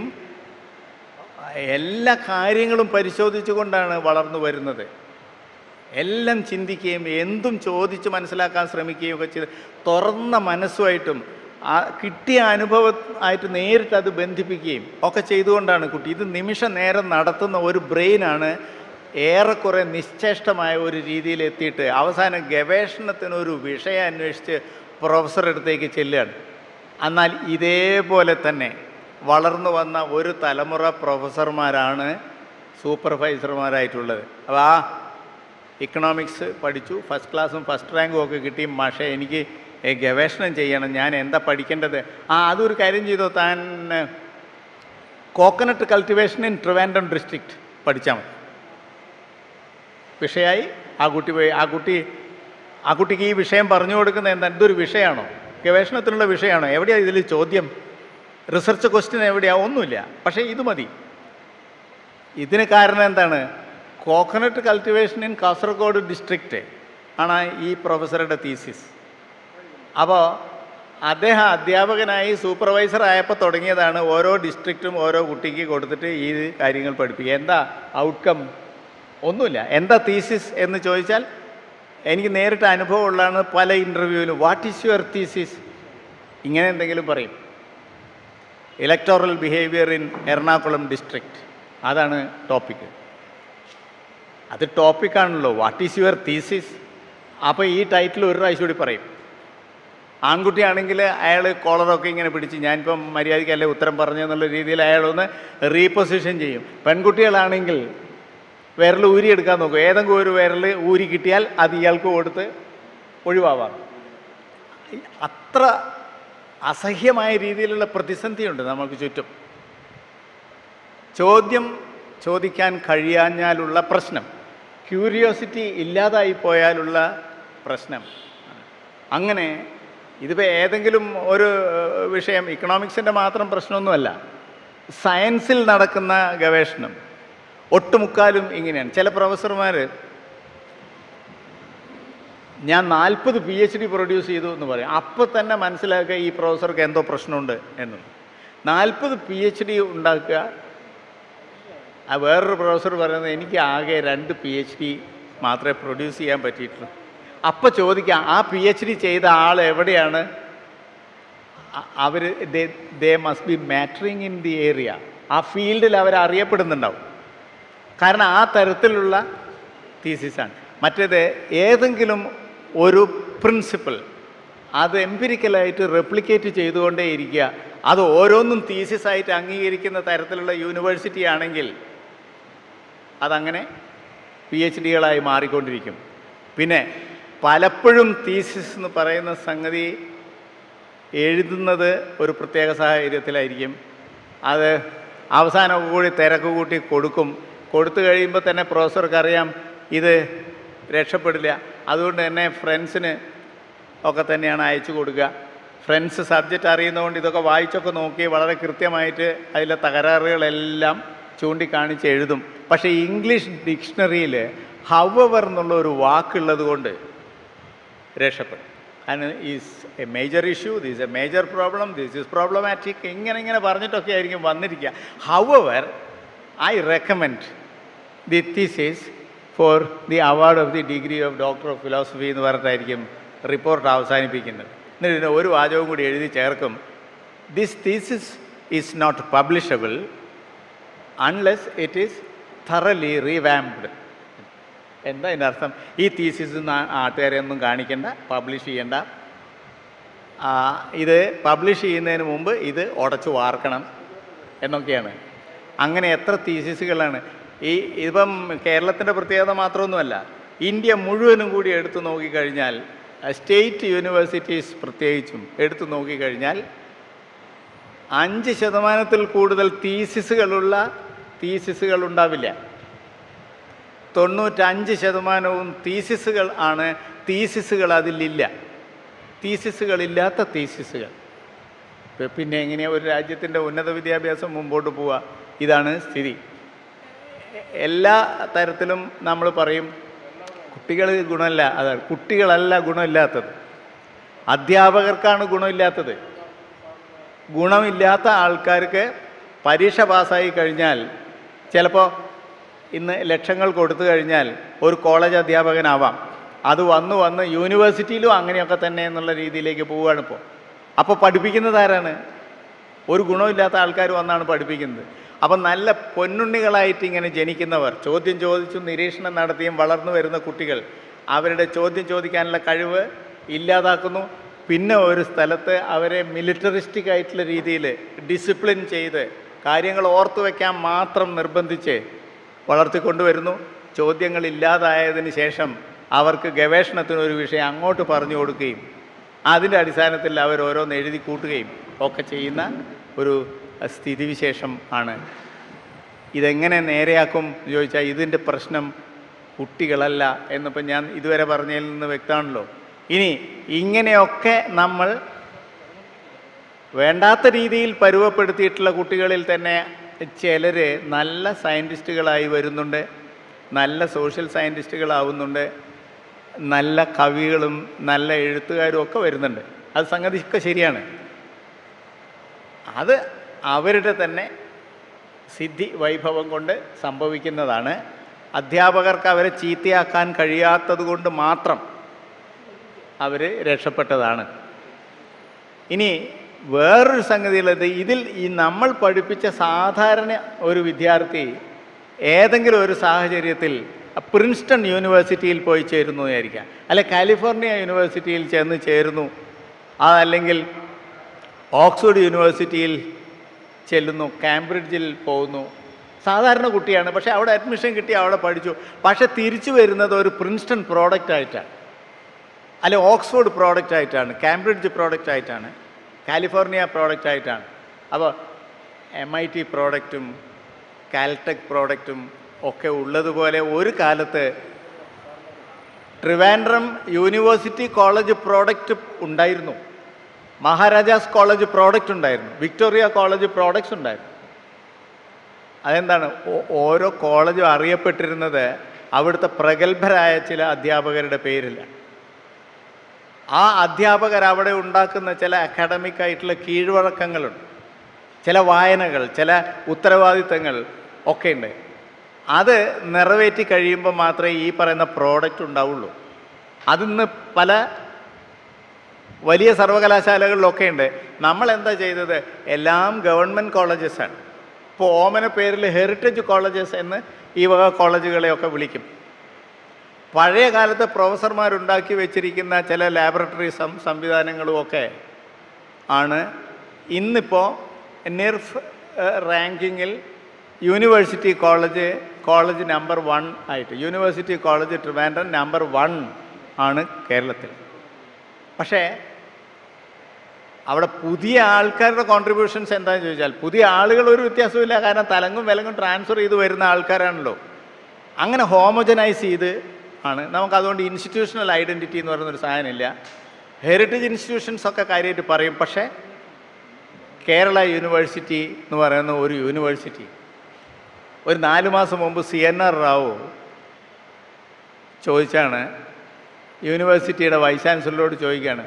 എല്ലാ കാര്യങ്ങളും പരിശോധിച്ചുകൊണ്ടാണ് വളർന്നു വരുന്നത് എല്ലാം ചിന്തിക്കുകയും എന്തും ചോദിച്ച് മനസ്സിലാക്കാൻ ശ്രമിക്കുകയും ഒക്കെ ചെയ്ത് തുറന്ന മനസ്സുമായിട്ടും ആ കിട്ടിയ അനുഭവം ആയിട്ട് നേരിട്ട് അത് ബന്ധിപ്പിക്കുകയും ഒക്കെ ചെയ്തുകൊണ്ടാണ് കുട്ടി ഇത് നിമിഷ നേരം നടത്തുന്ന ഒരു ബ്രെയിനാണ് ഏറെക്കുറെ നിശ്ചേഷ്ടമായ ഒരു രീതിയിൽ എത്തിയിട്ട് അവസാനം ഗവേഷണത്തിന് ഒരു വിഷയം അന്വേഷിച്ച് പ്രൊഫസർ അടുത്തേക്ക് ചെല്ലുകയാണ് എന്നാൽ ഇതേപോലെ തന്നെ വളർന്നു വന്ന ഒരു തലമുറ പ്രൊഫസർമാരാണ് സൂപ്പർവൈസർമാരായിട്ടുള്ളത് അപ്പോൾ ആ ഇക്കണോമിക്സ് പഠിച്ചു ഫസ്റ്റ് ക്ലാസ്സും ഫസ്റ്റ് റാങ്കും ഒക്കെ കിട്ടി പക്ഷേ എനിക്ക് ഏ, ഗവേഷണം ചെയ്യണം ഞാൻ എന്താ പഠിക്കേണ്ടത് ആ അതൊരു കാര്യം ചെയ്തോ താൻ coconut cultivation in Trivandrum district പഠിച്ചാൽ മതി വിഷയമായി ആ കുട്ടി പോയി ആ കുട്ടി ആ കുട്ടിക്ക് ഈ വിഷയം പറഞ്ഞു കൊടുക്കുന്നത് എന്താ ഇതൊരു വിഷയമാണോ ഗവേഷണത്തിനുള്ള വിഷയമാണോ എവിടെയാണ് ഇതിൽ ചോദ്യം റിസർച്ച് ക്വസ്റ്റ്യൻ എവിടെയാണ് ഒന്നുമില്ല പക്ഷേ ഇത് മതി ഇതിന് കാരണം എന്താണ് coconut cultivation in Kasaragod district ആണ് ഈ പ്രൊഫസറുടെ തീസിസ് അപ്പോൾ അദ്ദേഹം അധ്യാപകനായി സൂപ്പർവൈസർ ആയപ്പോൾ തുടങ്ങിയതാണ് ഓരോ ഡിസ്ട്രിക്റ്റും ഓരോ കുട്ടിക്ക് കൊടുത്തിട്ട് ഈ കാര്യങ്ങൾ പഠിപ്പിക്കുക എന്താ ഔട്ട്കം ഒന്നുമില്ല എന്താ തീസിസ് എന്ന് ചോദിച്ചാൽ എനിക്ക് നേരിട്ട് അനുഭവം ഉള്ളതാണ് പല ഇൻ്റർവ്യൂവിലും വാട്ട് ഈസ് യുവർ തീസിസ് ഇങ്ങനെ എന്തെങ്കിലും പറയും electoral behaviour in Ernakulam district അതാണ് ടോപ്പിക്ക് അത് ടോപ്പിക്കാണല്ലോ വാട്ട് ഈസ് യുവർ തീസിസ് അപ്പോൾ ഈ ടൈറ്റിൽ ഒരു പ്രാവശ്യം കൂടി പറയും ആൺകുട്ടിയാണെങ്കിൽ അയാൾ കോളറൊക്കെ ഇങ്ങനെ പിടിച്ച് ഞാനിപ്പം മര്യാദയ്ക്കല്ലേ ഉത്തരം പറഞ്ഞു എന്നുള്ള രീതിയിൽ അയാളൊന്ന് റീപൊസിഷൻ ചെയ്യും പെൺകുട്ടികളാണെങ്കിൽ വിരൽ ഊരിയെടുക്കാൻ നോക്കും ഏതെങ്കിലും ഒരു വിരൽ ഊരി കിട്ടിയാൽ അത് ഇയാൾക്ക് കൊടുത്ത് ഒഴിവാവാം അത്ര അസഹ്യമായ രീതിയിലുള്ള പ്രതിസന്ധിയുണ്ട് നമുക്ക് ചുറ്റും ചോദ്യം ചോദിക്കാൻ കഴിയാഞ്ഞാലുള്ള പ്രശ്നം ക്യൂരിയോസിറ്റി ഇല്ലാതായി പോയാലുള്ള പ്രശ്നം അങ്ങനെ ഇതിപ്പോൾ ഏതെങ്കിലും ഒരു ഏഹ്, വിഷയം ഇക്കണോമിക്സിൻ്റെ മാത്രം പ്രശ്നമൊന്നുമല്ല സയൻസിൽ നടക്കുന്ന ഗവേഷണം ഒട്ടുമുക്കാലും ഇങ്ങനെയാണ് ചില പ്രൊഫസർമാർ ഞാൻ നാൽപ്പത് പി എച്ച് ഡി പ്രൊഡ്യൂസ് ചെയ്തു എന്ന് പറയും അപ്പോൾ തന്നെ മനസ്സിലാക്കുക ഈ പ്രൊഫസർക്ക് എന്തോ പ്രശ്നമുണ്ട് എന്ന് നാൽപ്പത് പി എച്ച് ഡി ഉണ്ടാക്കുക ആ വേറൊരു പ്രൊഫസർ പറയുന്നത് എനിക്ക് ആകെ രണ്ട് പി എച്ച് ഡി മാത്രമേ പ്രൊഡ്യൂസ് ചെയ്യാൻ പറ്റിയിട്ടുള്ളൂ അപ്പോൾ ചോദിക്കാം ആ പി എച്ച് ഡി ചെയ്ത ആൾ എവിടെയാണ് അവർ they must be mattering in the area ആ ഫീൽഡിൽ അവർ അറിയപ്പെടുന്നുണ്ടാവും കാരണം ആ തരത്തിലുള്ള തീസിസാണ് മറ്റേത് ഏതെങ്കിലും ഒരു പ്രിൻസിപ്പിൾ അത് എംപിരിക്കലായിട്ട് റെപ്ലിക്കേറ്റ് ചെയ്തുകൊണ്ടേ ഇരിക്കുക അത് ഓരോന്നും തീസിസായിട്ട് അംഗീകരിക്കുന്ന തരത്തിലുള്ള യൂണിവേഴ്സിറ്റി ആണെങ്കിൽ അതങ്ങനെ പി എച്ച് ഡികളായി മാറിക്കൊണ്ടിരിക്കും പിന്നെ പലപ്പോഴും തീസിസ് എന്ന് പറയുന്ന സംഗതി എഴുതുന്നത് ഒരു പ്രത്യേക സാഹചര്യത്തിലായിരിക്കും അത് അവസാനം കൂടി തിരക്ക് കൂട്ടി കൊടുക്കും കൊടുത്തു കഴിയുമ്പോൾ തന്നെ പ്രൊഫസർക്ക് അറിയാം ഇത് രക്ഷപ്പെടില്ല അതുകൊണ്ട് തന്നെ ഫ്രണ്ട്സിന് ഒക്കെ തന്നെയാണ് അയച്ചു കൊടുക്കുക ഫ്രണ്ട്സ് സബ്ജക്റ്റ് അറിയുന്നതുകൊണ്ട് ഇതൊക്കെ വായിച്ചൊക്കെ നോക്കി വളരെ കൃത്യമായിട്ട് അതിലെ തകരാറുകളെല്ലാം ചൂണ്ടിക്കാണിച്ച് എഴുതും പക്ഷേ ഇംഗ്ലീഷ് ഡിക്ഷണറിയിൽ ഹവർ എന്നുള്ള ഒരു വാക്കുള്ളത് കൊണ്ട് രക്ഷപ്പെടും അതിന് is a major issue this a major problem this is problematic ഇങ്ങനെ ഇങ്ങനെ പറഞ്ഞിട്ടൊക്കെ ആയിരിക്കും വന്നിരിക്കുക however I recommend the thesis for the award of the degree of doctor of philosophy എന്ന് പറഞ്ഞിട്ടായിരിക്കും റിപ്പോർട്ട് അവസാനിപ്പിക്കുന്നത് എന്നിട്ട് ഇതിന് ഒരു വാചകവും കൂടി എഴുതി ചേർക്കും this thesis is not publishable unless it is thoroughly revamped എന്താ ഇതിൻ്റെ അർത്ഥം ഈ തീസിസ് നാട്ടുകാരെ ഒന്നും കാണിക്കണ്ട പബ്ലിഷ് ചെയ്യണ്ട ആ, ഇത് പബ്ലിഷ് ചെയ്യുന്നതിന് മുമ്പ് ഇത് ഉടച്ചു വാർക്കണം എന്നൊക്കെയാണ് അങ്ങനെ എത്ര തീസിസുകളാണ് ഈ ഇപ്പം കേരളത്തിൻ്റെ പ്രത്യേകത മാത്രമൊന്നുമല്ല ഇന്ത്യ മുഴുവനും കൂടി എടുത്തു നോക്കിക്കഴിഞ്ഞാൽ സ്റ്റേറ്റ് യൂണിവേഴ്സിറ്റീസ് പ്രത്യേകിച്ചും എടുത്തു നോക്കിക്കഴിഞ്ഞാൽ അഞ്ച് ശതമാനത്തിൽ കൂടുതൽ തീസിസുകളുള്ള തീസിസുകൾ ഉണ്ടാവില്ല തൊണ്ണൂറ്റഞ്ച് ശതമാനവും തീസിസുകൾ ആണ് തീസിസുകൾ അതിലില്ല തീസിസുകളില്ലാത്ത തീസിസുകൾ പി- പിന്നെ എങ്ങനെയാണ് ഒരു രാജ്യത്തിൻ്റെ ഉന്നത വിദ്യാഭ്യാസം മുമ്പോട്ട് പോവുക ഇതാണ് സ്ഥിതി എ- എല്ലാ തരത്തിലും നമ്മൾ പറയും കുട്ടികൾ ഗുണമില്ല അതാണ് കുട്ടികളല്ല ഗുണമില്ലാത്തത് അധ്യാപകർക്കാണ് ഗുണമില്ലാത്തത് ഗുണമില്ലാത്ത ആൾക്കാർക്ക് പരീക്ഷ പാസ്സായി കഴിഞ്ഞാൽ ചിലപ്പോൾ ഇന്ന് ലക്ഷങ്ങൾ കൊടുത്തു കഴിഞ്ഞാൽ ഒരു കോളേജ് അധ്യാപകനാവാം അത് വന്ന് വന്ന് യൂണിവേഴ്സിറ്റിയിലും അങ്ങനെയൊക്കെ തന്നെ എന്നുള്ള രീതിയിലേക്ക് പോവുകയാണ് ഇപ്പോൾ അപ്പോൾ പഠിപ്പിക്കുന്നത് ആരാണ് ഒരു ഗുണമില്ലാത്ത ആൾക്കാർ വന്നാണ് പഠിപ്പിക്കുന്നത് അപ്പം നല്ല പൊന്നുണ്ണികളായിട്ട് ഇങ്ങനെ ജനിക്കുന്നവർ ചോദ്യം ചോദിച്ചും നിരീക്ഷണം നടത്തിയും വളർന്നു വരുന്ന കുട്ടികൾ അവരുടെ ചോദ്യം ചോദിക്കാനുള്ള കഴിവ് ഇല്ലാതാക്കുന്നു പിന്നെ ഒരു സ്ഥലത്ത് അവരെ മിലിറ്ററിസ്റ്റിക് ആയിട്ടുള്ള രീതിയിൽ ഡിസിപ്ലിൻ ചെയ്ത് കാര്യങ്ങൾ ഓർത്തു വയ്ക്കാൻ മാത്രം നിർബന്ധിച്ച് വളർത്തിക്കൊണ്ടുവരുന്നു ചോദ്യങ്ങൾ ഇല്ലാതായതിന് ശേഷം അവർക്ക് ഗവേഷണത്തിന് ഒരു വിഷയം അങ്ങോട്ട് പറഞ്ഞു കൊടുക്കുകയും അതിൻ്റെ അടിസ്ഥാനത്തിൽ അവർ ഓരോന്ന് എഴുതി കൂട്ടുകയും ഒക്കെ ചെയ്യുന്ന ഒരു സ്ഥിതിവിശേഷം ആണ് ഇതെങ്ങനെ നേരെയാക്കും എന്ന് ചോദിച്ചാൽ ഇതിൻ്റെ പ്രശ്നം കുട്ടികളല്ല എന്നിപ്പോൾ ഞാൻ ഇതുവരെ പറഞ്ഞതിൽ നിന്ന് വ്യക്തമാണല്ലോ ഇനി ഇങ്ങനെയൊക്കെ നമ്മൾ വേണ്ടാത്ത രീതിയിൽ പരുവപ്പെടുത്തിയിട്ടുള്ള കുട്ടികളിൽ തന്നെ ചിലർ നല്ല സയൻറ്റിസ്റ്റുകളായി വരുന്നുണ്ട് നല്ല സോഷ്യൽ സയൻറ്റിസ്റ്റുകളാവുന്നുണ്ട് നല്ല കവികളും നല്ല എഴുത്തുകാരും ഒക്കെ വരുന്നുണ്ട് അത് സംഗതിയൊക്കെ ശരിയാണ് അത് അവരുടെ തന്നെ സിദ്ധി വൈഭവം കൊണ്ട് സംഭവിക്കുന്നതാണ് അധ്യാപകർക്ക് അവരെ ചീത്തയാക്കാൻ കഴിയാത്തത് കൊണ്ട് മാത്രം അവർ രക്ഷപ്പെട്ടതാണ് ഇനി വേറൊരു സംഗതിയുള്ളത് ഇതിൽ ഈ നമ്മൾ പഠിപ്പിച്ച സാധാരണ ഒരു വിദ്യാർത്ഥി ഏതെങ്കിലും ഒരു സാഹചര്യത്തിൽ പ്രിൻസ്റ്റൺ യൂണിവേഴ്സിറ്റിയിൽ പോയി ചേരുന്നു വിചാരിക്കാം അല്ലെ കാലിഫോർണിയ യൂണിവേഴ്സിറ്റിയിൽ ചെന്ന് ചേരുന്നു അതല്ലെങ്കിൽ ഓക്സ്ഫോർഡ് യൂണിവേഴ്സിറ്റിയിൽ ചെല്ലുന്നു കാംബ്രിഡ്ജിൽ പോകുന്നു സാധാരണ കുട്ടിയാണ് പക്ഷേ അവിടെ അഡ്മിഷൻ കിട്ടി അവിടെ പഠിച്ചു പക്ഷേ തിരിച്ചു വരുന്നത് ഒരു പ്രിൻസ്റ്റൺ പ്രോഡക്റ്റ് ആയിട്ടാണ് അല്ലെ ഓക്സ്ഫോർഡ് പ്രോഡക്റ്റ് ആയിട്ടാണ് കാംബ്രിഡ്ജ് പ്രോഡക്റ്റ് ആയിട്ടാണ് കാലിഫോർണിയ പ്രോഡക്റ്റ് ആയിട്ടാണ് അപ്പോൾ എം ഐ ടി പ്രോഡക്റ്റും കാൽടെക് പ്രോഡക്റ്റും ഒക്കെ ഉള്ളതുപോലെ ഒരു കാലത്ത് ട്രിവാൻഡ്രം യൂണിവേഴ്സിറ്റി കോളേജ് പ്രോഡക്റ്റ് ഉണ്ടായിരുന്നു മഹാരാജാസ് കോളേജ് പ്രോഡക്റ്റ് ഉണ്ടായിരുന്നു വിക്ടോറിയ കോളേജ് പ്രോഡക്ട്സ് ഉണ്ടായിരുന്നു അതെന്താണ് ഓ- ഓരോ കോളേജും അറിയപ്പെട്ടിരുന്നത് അവിടുത്തെ പ്രഗത്ഭരായ ചില അധ്യാപകരുടെ പേരിലാണ് ആ അധ്യാപകർ അവിടെ ഉണ്ടാക്കുന്ന ചില അക്കാഡമിക് ആയിട്ടുള്ള കീഴ്വഴക്കങ്ങളുണ്ട് ചില വായനകൾ ചില ഉത്തരവാദിത്തങ്ങൾ ഒക്കെ ഉണ്ട് അത് നിറവേറ്റി കഴിയുമ്പോൾ മാത്രമേ ഈ പറയുന്ന പ്രോഡക്റ്റ് ഉണ്ടാവുള്ളൂ അതിന്ന് പല വലിയ സർവകലാശാലകളിലൊക്കെ ഉണ്ട് നമ്മൾ എന്താ ചെയ്തത് എല്ലാം ഗവൺമെൻറ് കോളേജസാണ് ഇപ്പോൾ ഓമന പേരിൽ ഹെറിറ്റേജ് കോളേജസ് എന്ന് ഈ വക കോളേജുകളെയൊക്കെ വിളിക്കും പഴയ കാലത്തെ പ്രൊഫസർമാരുണ്ടാക്കി വെച്ചിരിക്കുന്ന ചില ലാബറട്ടറി സം സംവിധാനങ്ങളും ഒക്കെ ആണ് ഇന്നിപ്പോൾ നിർഫ് റാങ്കിങ്ങിൽ university college college number one ആയിട്ട് university college Trivandrum number one ആണ് കേരളത്തിൽ പക്ഷേ അവിടെ പുതിയ ആൾക്കാരുടെ കോൺട്രിബ്യൂഷൻസ് എന്താണെന്ന് ചോദിച്ചാൽ പുതിയ ആളുകൾ ഒരു വ്യത്യാസമില്ല കാരണം തലങ്ങും വിലങ്ങും ട്രാൻസ്ഫർ ചെയ്ത് വരുന്ന ആൾക്കാരാണല്ലോ അങ്ങനെ ഹോമോജനൈസ് ചെയ്ത് ആണ് നമുക്ക് അതുകൊണ്ട് ഇൻസ്റ്റിറ്റ്യൂഷണൽ ഐഡൻറ്റിറ്റി എന്ന് പറയുന്നൊരു സാധനമില്ല ഹെറിറ്റേജ് ഇൻസ്റ്റിറ്റ്യൂഷൻസ് ഒക്കെ കാര്യമായിട്ട് പറയും പക്ഷേ കേരള യൂണിവേഴ്സിറ്റി എന്ന് പറയുന്ന ഒരു യൂണിവേഴ്സിറ്റി ഒരു നാല് മാസം മുമ്പ് സി എൻ ആർ റാവു ചോദിച്ചാണ് യൂണിവേഴ്സിറ്റിയുടെ വൈസ് ചാൻസലറോട് ചോദിക്കുകയാണ്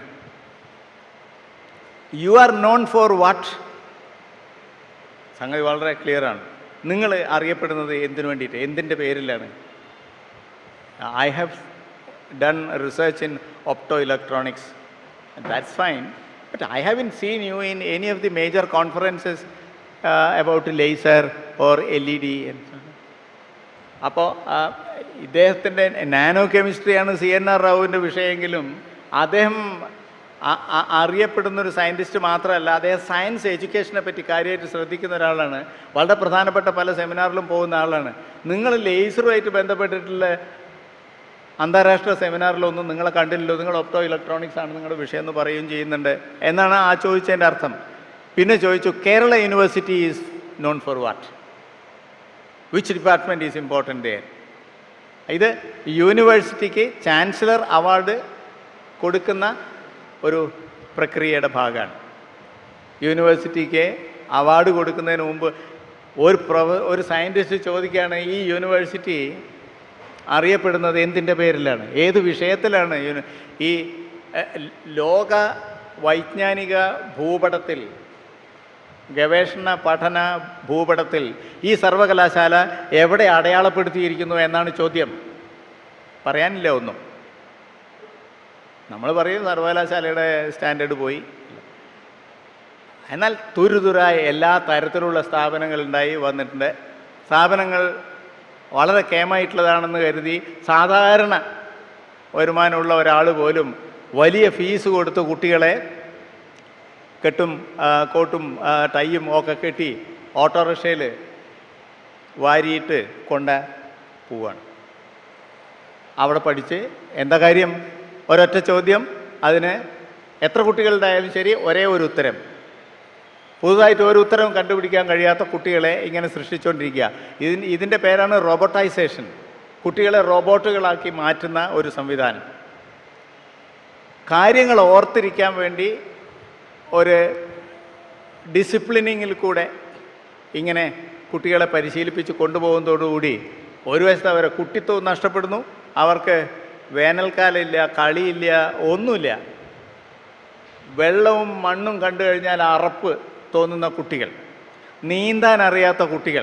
you are known for what സംഗതി വളരെ ക്ലിയറാണ് നിങ്ങൾ അറിയപ്പെടുന്നത് എന്തിനു വേണ്ടിയിട്ട് എന്തിൻ്റെ പേരിലാണ് I have done research in opto electronics. And that's fine. But I haven't seen you in any of the major conferences uh, about laser or LED and so on. അപ്പോൾ ഇദ്ദേഹത്തിൻ്റെ നാനോ കെമിസ്ട്രിയാണ് സി എൻ ആർ റാവുവിൻ്റെ വിഷയമെങ്കിലും അദ്ദേഹം അ- അ- അറിയപ്പെടുന്ന ഒരു സയൻറ്റിസ്റ്റ് മാത്രമല്ല അദ്ദേഹം സയൻസ് എഡ്യൂക്കേഷനെ പറ്റി കാര്യമായിട്ട് ശ്രദ്ധിക്കുന്ന ഒരാളാണ് വളരെ പ്രധാനപ്പെട്ട പല സെമിനാറിലും പോകുന്ന ആളാണ് നിങ്ങൾ ലേസറുമായിട്ട് ബന്ധപ്പെട്ടിട്ടുള്ള അന്താരാഷ്ട്ര സെമിനാറിലൊന്നും നിങ്ങളെ കണ്ടില്ലല്ലോ നിങ്ങൾ ഒപ്റ്റോ ഇലക്ട്രോണിക്സ് ആണ് നിങ്ങളുടെ വിഷയം എന്ന് പറയുകയും ചെയ്യുന്നുണ്ട് എന്നാണ് ആ ചോദിച്ചതിൻ്റെ അർത്ഥം പിന്നെ ചോദിച്ചു Kerala university is known for what which department is important day ഇത് യൂണിവേഴ്സിറ്റിക്ക് ചാൻസലർ അവാർഡ് കൊടുക്കുന്ന ഒരു പ്രക്രിയയുടെ ഭാഗമാണ് യൂണിവേഴ്സിറ്റിക്ക് അവാർഡ് കൊടുക്കുന്നതിന് മുമ്പ് ഒരു പ്രൊഫ ഒരു സയൻറ്റിസ്റ്റ് ചോദിക്കുകയാണ് ഈ യൂണിവേഴ്സിറ്റി അറിയപ്പെടുന്നത് എന്തിൻ്റെ പേരിലാണ് ഏത് വിഷയത്തിലാണ് യൂണി- ഈ എഹ്, ലോക വൈജ്ഞാനിക ഭൂപടത്തിൽ ഗവേഷണ പഠന ഭൂപടത്തിൽ ഈ സർവകലാശാല എവിടെ അടയാളപ്പെടുത്തിയിരിക്കുന്നു എന്നാണ് ചോദ്യം പറയാനില്ല ഒന്നും നമ്മൾ പറയും സർവകലാശാലയുടെ സ്റ്റാൻഡേർഡ് പോയി എന്നാൽ തുരുതുരായ എല്ലാ തരത്തിലുള്ള സ്ഥാപനങ്ങൾ ഉണ്ടായി വന്നിട്ടുണ്ട് സ്ഥാപനങ്ങൾ വളരെ കേമായിട്ടുള്ളതാണെന്ന് കരുതി സാധാരണ വരുമാനമുള്ള ഒരാൾ പോലും വലിയ ഫീസ് കൊടുത്ത് കുട്ടികളെ കെട്ടും ആ, കോട്ടും ആ, ടൈയും ഒക്കെ കെട്ടി ഓട്ടോറിക്ഷയിൽ വാരിയിട്ട് കൊണ്ട് പോവാണ് അവിടെ പഠിച്ച് എന്താ കാര്യം ഒരൊറ്റ ചോദ്യം അതിന് എത്ര കുട്ടികളുടെ ആയാലും ശരി ഒരേ ഒരു ഉത്തരം പുതുതായിട്ട് ഒരു ഉത്തരവും കണ്ടുപിടിക്കാൻ കഴിയാത്ത കുട്ടികളെ ഇങ്ങനെ സൃഷ്ടിച്ചുകൊണ്ടിരിക്കുക ഇതിന് ഇതിൻ്റെ പേരാണ് റോബോട്ടൈസേഷൻ കുട്ടികളെ റോബോട്ടുകളാക്കി മാറ്റുന്ന ഒരു സംവിധാനം കാര്യങ്ങൾ ഓർത്തിരിക്കാൻ വേണ്ടി ഒരു ഡിസിപ്ലിനിങ്ങിൽ കൂടെ ഇങ്ങനെ കുട്ടികളെ പരിശീലിപ്പിച്ച് കൊണ്ടുപോകുന്നതോടുകൂടി ഒരു വശത്ത് അവരെ കുട്ടിത്വം നഷ്ടപ്പെടുന്നു അവർക്ക് വേനൽക്കാലമില്ല കളിയില്ല ഒന്നുമില്ല വെള്ളവും മണ്ണും കണ്ടു കഴിഞ്ഞാൽ അറപ്പ് തോന്നുന്ന കുട്ടികൾ നീന്താൻ അറിയാത്ത കുട്ടികൾ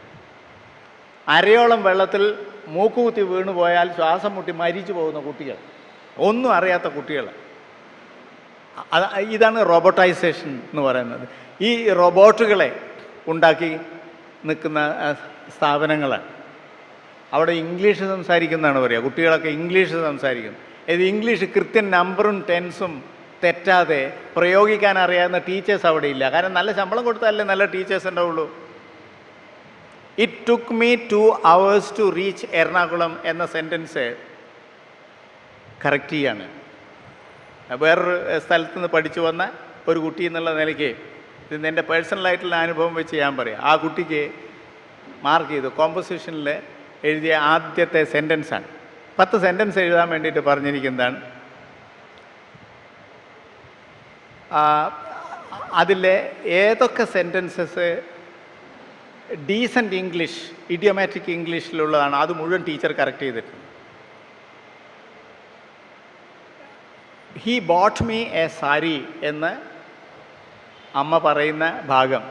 അരയോളം വെള്ളത്തിൽ മൂക്കുകുത്തി വീണു പോയാൽ ശ്വാസം മുട്ടി മരിച്ചു പോകുന്ന കുട്ടികൾ ഒന്നും അറിയാത്ത കുട്ടികൾ അത് ഇതാണ് റോബോട്ടൈസേഷൻ എന്ന് പറയുന്നത് ഈ റോബോട്ടുകളെ ഉണ്ടാക്കി നിൽക്കുന്ന ആ, സ്ഥാപനങ്ങളാണ് അവിടെ ഇംഗ്ലീഷ് സംസാരിക്കുന്നതാണ് പറയുക കുട്ടികളൊക്കെ ഇംഗ്ലീഷ് സംസാരിക്കുന്നു ഇത് ഇംഗ്ലീഷ് കൃത്യം നമ്പറും ടെൻസും തെറ്റാതെ പ്രയോഗിക്കാൻ അറിയാവുന്ന ടീച്ചേഴ്സ് അവിടെ ഇല്ല കാരണം നല്ല ശമ്പളം കൊടുത്താലേ നല്ല ടീച്ചേഴ്സ് ഉണ്ടാവുള്ളൂ it took me two hours to reach Ernakulam എന്ന സെൻറ്റൻസ് കറക്റ്റ് ചെയ്യാണ് വേറൊരു സ്ഥലത്ത് നിന്ന് പഠിച്ചു വന്ന ഒരു കുട്ടി എന്നുള്ള നിലയ്ക്ക് ഇത് എൻ്റെ പേഴ്സണലായിട്ടുള്ള അനുഭവം വെച്ച് ഞാൻ പറയാം ആ കുട്ടിക്ക് മാർക്ക് ചെയ്തു കോമ്പസിഷനിൽ എഴുതിയ ആദ്യത്തെ സെൻറ്റൻസാണ് പത്ത് സെൻറ്റൻസ് എഴുതാൻ വേണ്ടിയിട്ട് പറഞ്ഞിരിക്കുന്നതാണ് അതിലെ ഏതൊക്കെ സെൻറ്റൻസസ് ഡീസൻറ്റ് ഇംഗ്ലീഷ് ഇഡിയോമാറ്റിക് ഇംഗ്ലീഷിലുള്ളതാണ് അത് മുഴുവൻ ടീച്ചർ കറക്റ്റ് ചെയ്തിട്ടുണ്ട് he bought me a sari എന്ന് അമ്മ പറയുന്ന ഭാഗം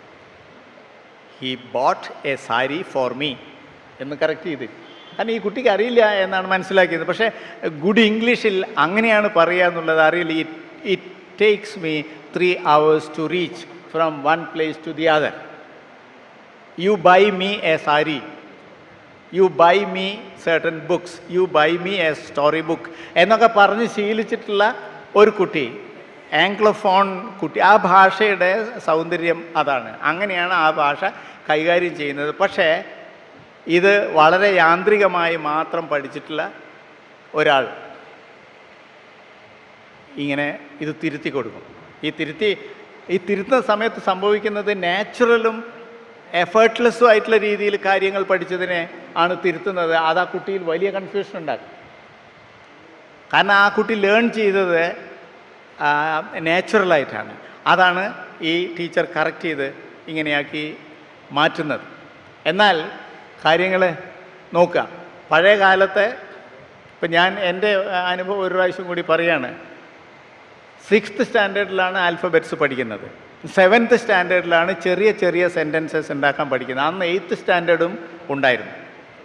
he bought a sari for me എന്ന് കറക്റ്റ് ചെയ്ത് കാരണം ഈ കുട്ടിക്ക് അറിയില്ല എന്നാണ് മനസ്സിലാക്കിയത് പക്ഷേ ഗുഡ് ഇംഗ്ലീഷിൽ അങ്ങനെയാണ് പറയുക എന്നുള്ളത് അറിയില്ല it it takes me three hours to reach from one place to the other you buy me a sari you buy me certain books you buy me a story book എന്നൊക്കെ പറഞ്ഞ് ശീലിച്ചിട്ടുള്ള ഒരു കുട്ടി ആംഗ്ലോഫോൺ കുട്ടി ആ ഭാഷയുടെ സൗന്ദര്യം അതാണ് അങ്ങനെയാണ് ആ ഭാഷ കൈകാര്യം ചെയ്യുന്നത് പക്ഷേ ഇത് വളരെ യാന്ത്രികമായി മാത്രം പഠിച്ചിട്ടുള്ള ഒരാൾ ഇങ്ങനെ ഇത് തിരുത്തി കൊടുക്കും ഈ തിരുത്തി ഈ തിരുത്തുന്ന സമയത്ത് സംഭവിക്കുന്നത് നാച്ചുറലും എഫേർട്ട്ലെസ്സും ആയിട്ടുള്ള രീതിയിൽ കാര്യങ്ങൾ പഠിച്ചതിനെ ആണ് തിരുത്തുന്നത് അത് ആ കുട്ടിയിൽ വലിയ കൺഫ്യൂഷൻ ഉണ്ടാക്കും കാരണം ആ കുട്ടി ലേൺ ചെയ്തത് നാച്ചുറലായിട്ടാണ് അതാണ് ഈ ടീച്ചർ കറക്റ്റ് ചെയ്ത് ഇങ്ങനെയാക്കി മാറ്റുന്നത് എന്നാൽ കാര്യങ്ങൾ നോക്കുക പഴയ കാലത്തെ ഇപ്പം ഞാൻ എൻ്റെ അനുഭവം ഒരു പ്രാവശ്യം കൂടി പറയാണ് സിക്സ്ത് സ്റ്റാൻഡേർഡിലാണ് ആൽഫബറ്റ്സ് പഠിക്കുന്നത് സെവൻത്ത് സ്റ്റാൻഡേർഡിലാണ് ചെറിയ ചെറിയ സെൻറ്റൻസസ് ഉണ്ടാക്കാൻ പഠിക്കുന്നത് അന്ന് എയ്ത്ത് സ്റ്റാൻഡേർഡും ഉണ്ടായിരുന്നു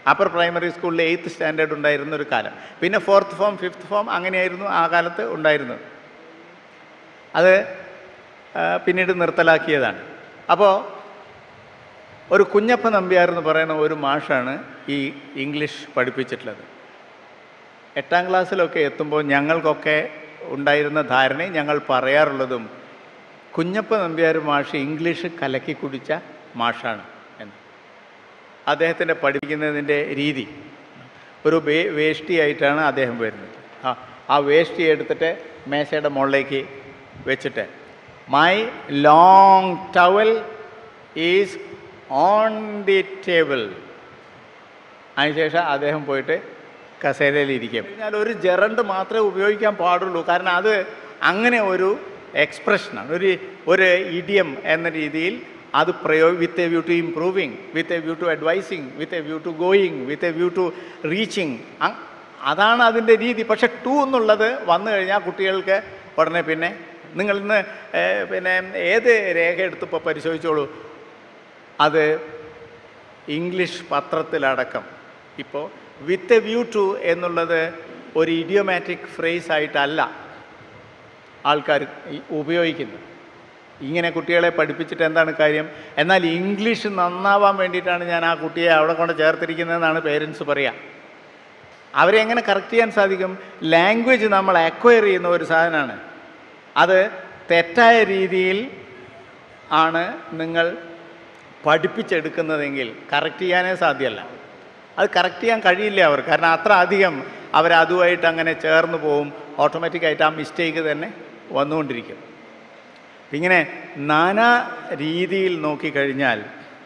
അപ്പർ പ്രൈമറി സ്കൂളിൽ എയ്ത്ത് സ്റ്റാൻഡേർഡ് ഉണ്ടായിരുന്ന ഒരു കാലം പിന്നെ ഫോർത്ത് ഫോം ഫിഫ്ത്ത് ഫോം അങ്ങനെയായിരുന്നു ആ കാലത്ത് ഉണ്ടായിരുന്നത് അത് ആ, പിന്നീട് നിർത്തലാക്കിയതാണ് അപ്പോൾ ഒരു കുഞ്ഞപ്പ നമ്പ്യാർ എന്ന് പറയുന്ന ഒരു മാഷാണ് ഈ ഇംഗ്ലീഷ് പഠിപ്പിച്ചിട്ടുള്ളത് എട്ടാം ക്ലാസ്സിലൊക്കെ എത്തുമ്പോൾ ഞങ്ങൾക്കൊക്കെ ഉണ്ടായിരുന്ന ധാരണയും ഞങ്ങൾ പറയാറുള്ളതും കുഞ്ഞപ്പ നമ്പ്യാർ മാഷ് ഇംഗ്ലീഷ് കലക്കി കുടിച്ച മാഷാണ് എന്ന് അദ്ദേഹത്തിൻ്റെ പഠിപ്പിക്കുന്നതിൻ്റെ രീതി ഒരു വേ വേഷ്ടിയായിട്ടാണ് അദ്ദേഹം വരുന്നത് ആ ആ വേഷ്ടി എടുത്തിട്ട് മേശയുടെ മുകളിലേക്ക് വെച്ചിട്ട് my long towel is on the table അതിനുശേഷം അദ്ദേഹം പോയിട്ട് കസേരയിൽ ഇരിക്കും കഴിഞ്ഞാൽ ഒരു ജെറണ്ട് മാത്രമേ ഉപയോഗിക്കാൻ പാടുള്ളൂ കാരണം അത് അങ്ങനെ ഒരു എക്സ്പ്രഷനാണ് ഒരു ഒരു ഇഡിയം എന്ന രീതിയിൽ അത് പ്രയോ with a view to improving with a view to advising with a view to going with a view to reaching അതാണ് അതിൻ്റെ രീതി പക്ഷെ ടു എന്നുള്ളത് വന്നു കഴിഞ്ഞാൽ കുട്ടികൾക്ക് ഉടനെ പിന്നെ നിങ്ങൾ ഇന്ന് ഏഹ്, പിന്നെ ഏത് രേഖ എടുത്തിപ്പോൾ പരിശോധിച്ചോളൂ അത് ഇംഗ്ലീഷ് പത്രത്തിലടക്കം ഇപ്പോൾ വിത്ത് എ വ്യൂ ടു എന്നുള്ളത് ഒരു ഇഡിയോമാറ്റിക് ഫ്രേസ് ആയിട്ടല്ല ആൾക്കാർ ഈ- ഉപയോഗിക്കുന്നത് ഇങ്ങനെ കുട്ടികളെ പഠിപ്പിച്ചിട്ട് എന്താണ് കാര്യം എന്നാൽ ഇംഗ്ലീഷ് നന്നാവാൻ വേണ്ടിയിട്ടാണ് ഞാൻ ആ കുട്ടിയെ അവിടെ കൊണ്ട് ചേർത്തിരിക്കുന്നതെന്നാണ് പേരൻസ് പറയുക അവരെ എങ്ങനെ കറക്റ്റ് ചെയ്യാൻ സാധിക്കും ലാംഗ്വേജ് നമ്മൾ അക്വയർ ചെയ്യുന്ന ഒരു സാധനമാണ് അത് തെറ്റായ രീതിയിൽ ആണ് നിങ്ങൾ പഠിപ്പിച്ചെടുക്കുന്നതെങ്കിൽ കറക്റ്റ് ചെയ്യാനേ സാധ്യമല്ല അത് കറക്റ്റ് ചെയ്യാൻ കഴിയില്ല അവർ കാരണം അത്ര അധികം അവരതുമായിട്ട് അങ്ങനെ ചേർന്ന് പോവും ഓട്ടോമാറ്റിക്കായിട്ട് ആ മിസ്റ്റേക്ക് തന്നെ വന്നുകൊണ്ടിരിക്കും ഇങ്ങനെ നാനാ രീതിയിൽ നോക്കിക്കഴിഞ്ഞാൽ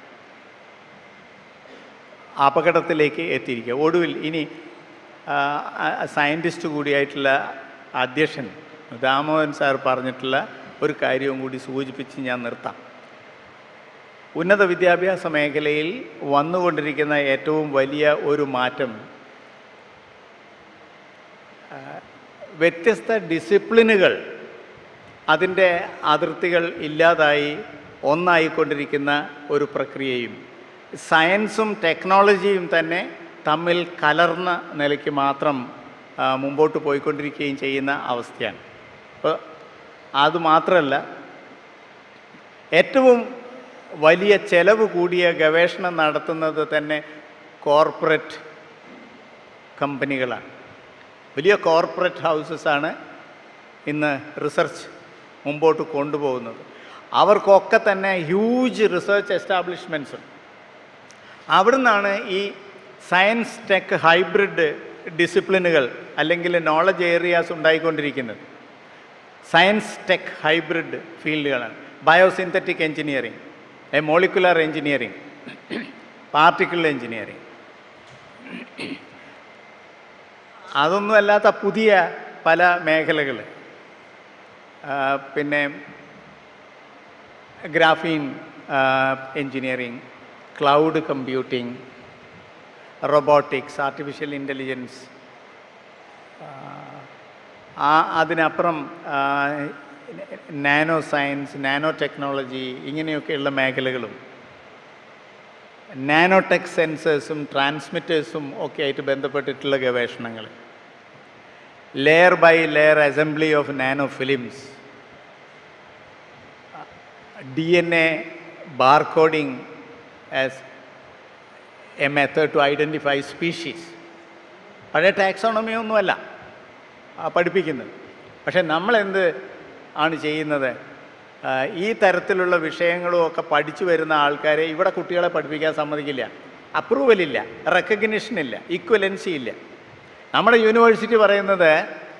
അപകടത്തിലേക്ക് എത്തിയിരിക്കുക ഒടുവിൽ ഇനി സയൻറ്റിസ്റ്റ് കൂടിയായിട്ടുള്ള അധ്യക്ഷൻ ദാമോദരൻ സാർ പറഞ്ഞിട്ടുള്ള ഒരു കാര്യവും കൂടി സൂചിപ്പിച്ച് ഞാൻ നിർത്താം ഉന്നത വിദ്യാഭ്യാസ മേഖലയിൽ വന്നുകൊണ്ടിരിക്കുന്ന ഏറ്റവും വലിയ ഒരു മാറ്റം ആ, വ്യത്യസ്ത ഡിസിപ്ലിനുകൾ അതിൻ്റെ അതിർത്തികൾ ഇല്ലാതായി ഒന്നായിക്കൊണ്ടിരിക്കുന്ന ഒരു പ്രക്രിയയും സയൻസും ടെക്നോളജിയും തന്നെ തമ്മിൽ കലർന്ന നിലയ്ക്ക് മാത്രം ആ, മുമ്പോട്ട് പോയിക്കൊണ്ടിരിക്കുകയും ചെയ്യുന്ന അവസ്ഥയാണ് അപ്പോൾ അതുമാത്രമല്ല ഏറ്റവും വലിയ ചെലവ് കൂടിയ ഗവേഷണം നടത്തുന്നത് തന്നെ കോർപ്പറേറ്റ് കമ്പനികളാണ് വലിയ കോർപ്പറേറ്റ് ഹൗസസാണ് ഇന്ന് റിസർച്ച് മുമ്പോട്ട് കൊണ്ടുപോകുന്നത് അവർക്കൊക്കെ തന്നെ ഹ്യൂജ് റിസർച്ച് എസ്റ്റാബ്ലിഷ്മെൻറ്റ്സ് ഉണ്ട് അവിടുന്നാണ് ഈ സയൻസ് ടെക് ഹൈബ്രിഡ് ഡിസിപ്ലിനുകൾ അല്ലെങ്കിൽ നോളജ് ഏരിയാസ് ഉണ്ടായിക്കൊണ്ടിരിക്കുന്നത് സയൻസ് ടെക് ഹൈബ്രിഡ് ഫീൽഡുകളാണ് biosynthetic engineering a molecular engineering particle engineering അതൊന്നും അല്ലാത്ത പുതിയ പല മേഖലകൾ പിന്നെ graphene engineering cloud computing robotics artificial intelligence ആ അതിനപ്പുറം നാനോ സയൻസ് നാനോ ടെക്നോളജി ഇങ്ങനെയൊക്കെയുള്ള മേഖലകളും നാനോടെക് സെൻസേഴ്സും ട്രാൻസ്മിറ്റേഴ്സും ഒക്കെ ആയിട്ട് ബന്ധപ്പെട്ടിട്ടുള്ള ഗവേഷണങ്ങൾ layer by layer assembly of nano films D N A barcoding as a method to identify species പഴയ ടാക്സോണമി ഒന്നുമല്ല ആ പഠിപ്പിക്കുന്നത് പക്ഷേ നമ്മളെന്ത് ആണ് ചെയ്യുന്നത് ആ, ഈ തരത്തിലുള്ള വിഷയങ്ങളും ഒക്കെ പഠിച്ചു വരുന്ന ആൾക്കാരെ ഇവിടെ കുട്ടികളെ പഠിപ്പിക്കാൻ സമ്മതിക്കില്ല അപ്രൂവലില്ല റെക്കഗ്നിഷൻ ഇല്ല ഈക്വലൻസി ഇല്ല നമ്മുടെ യൂണിവേഴ്സിറ്റി പറയുന്നത്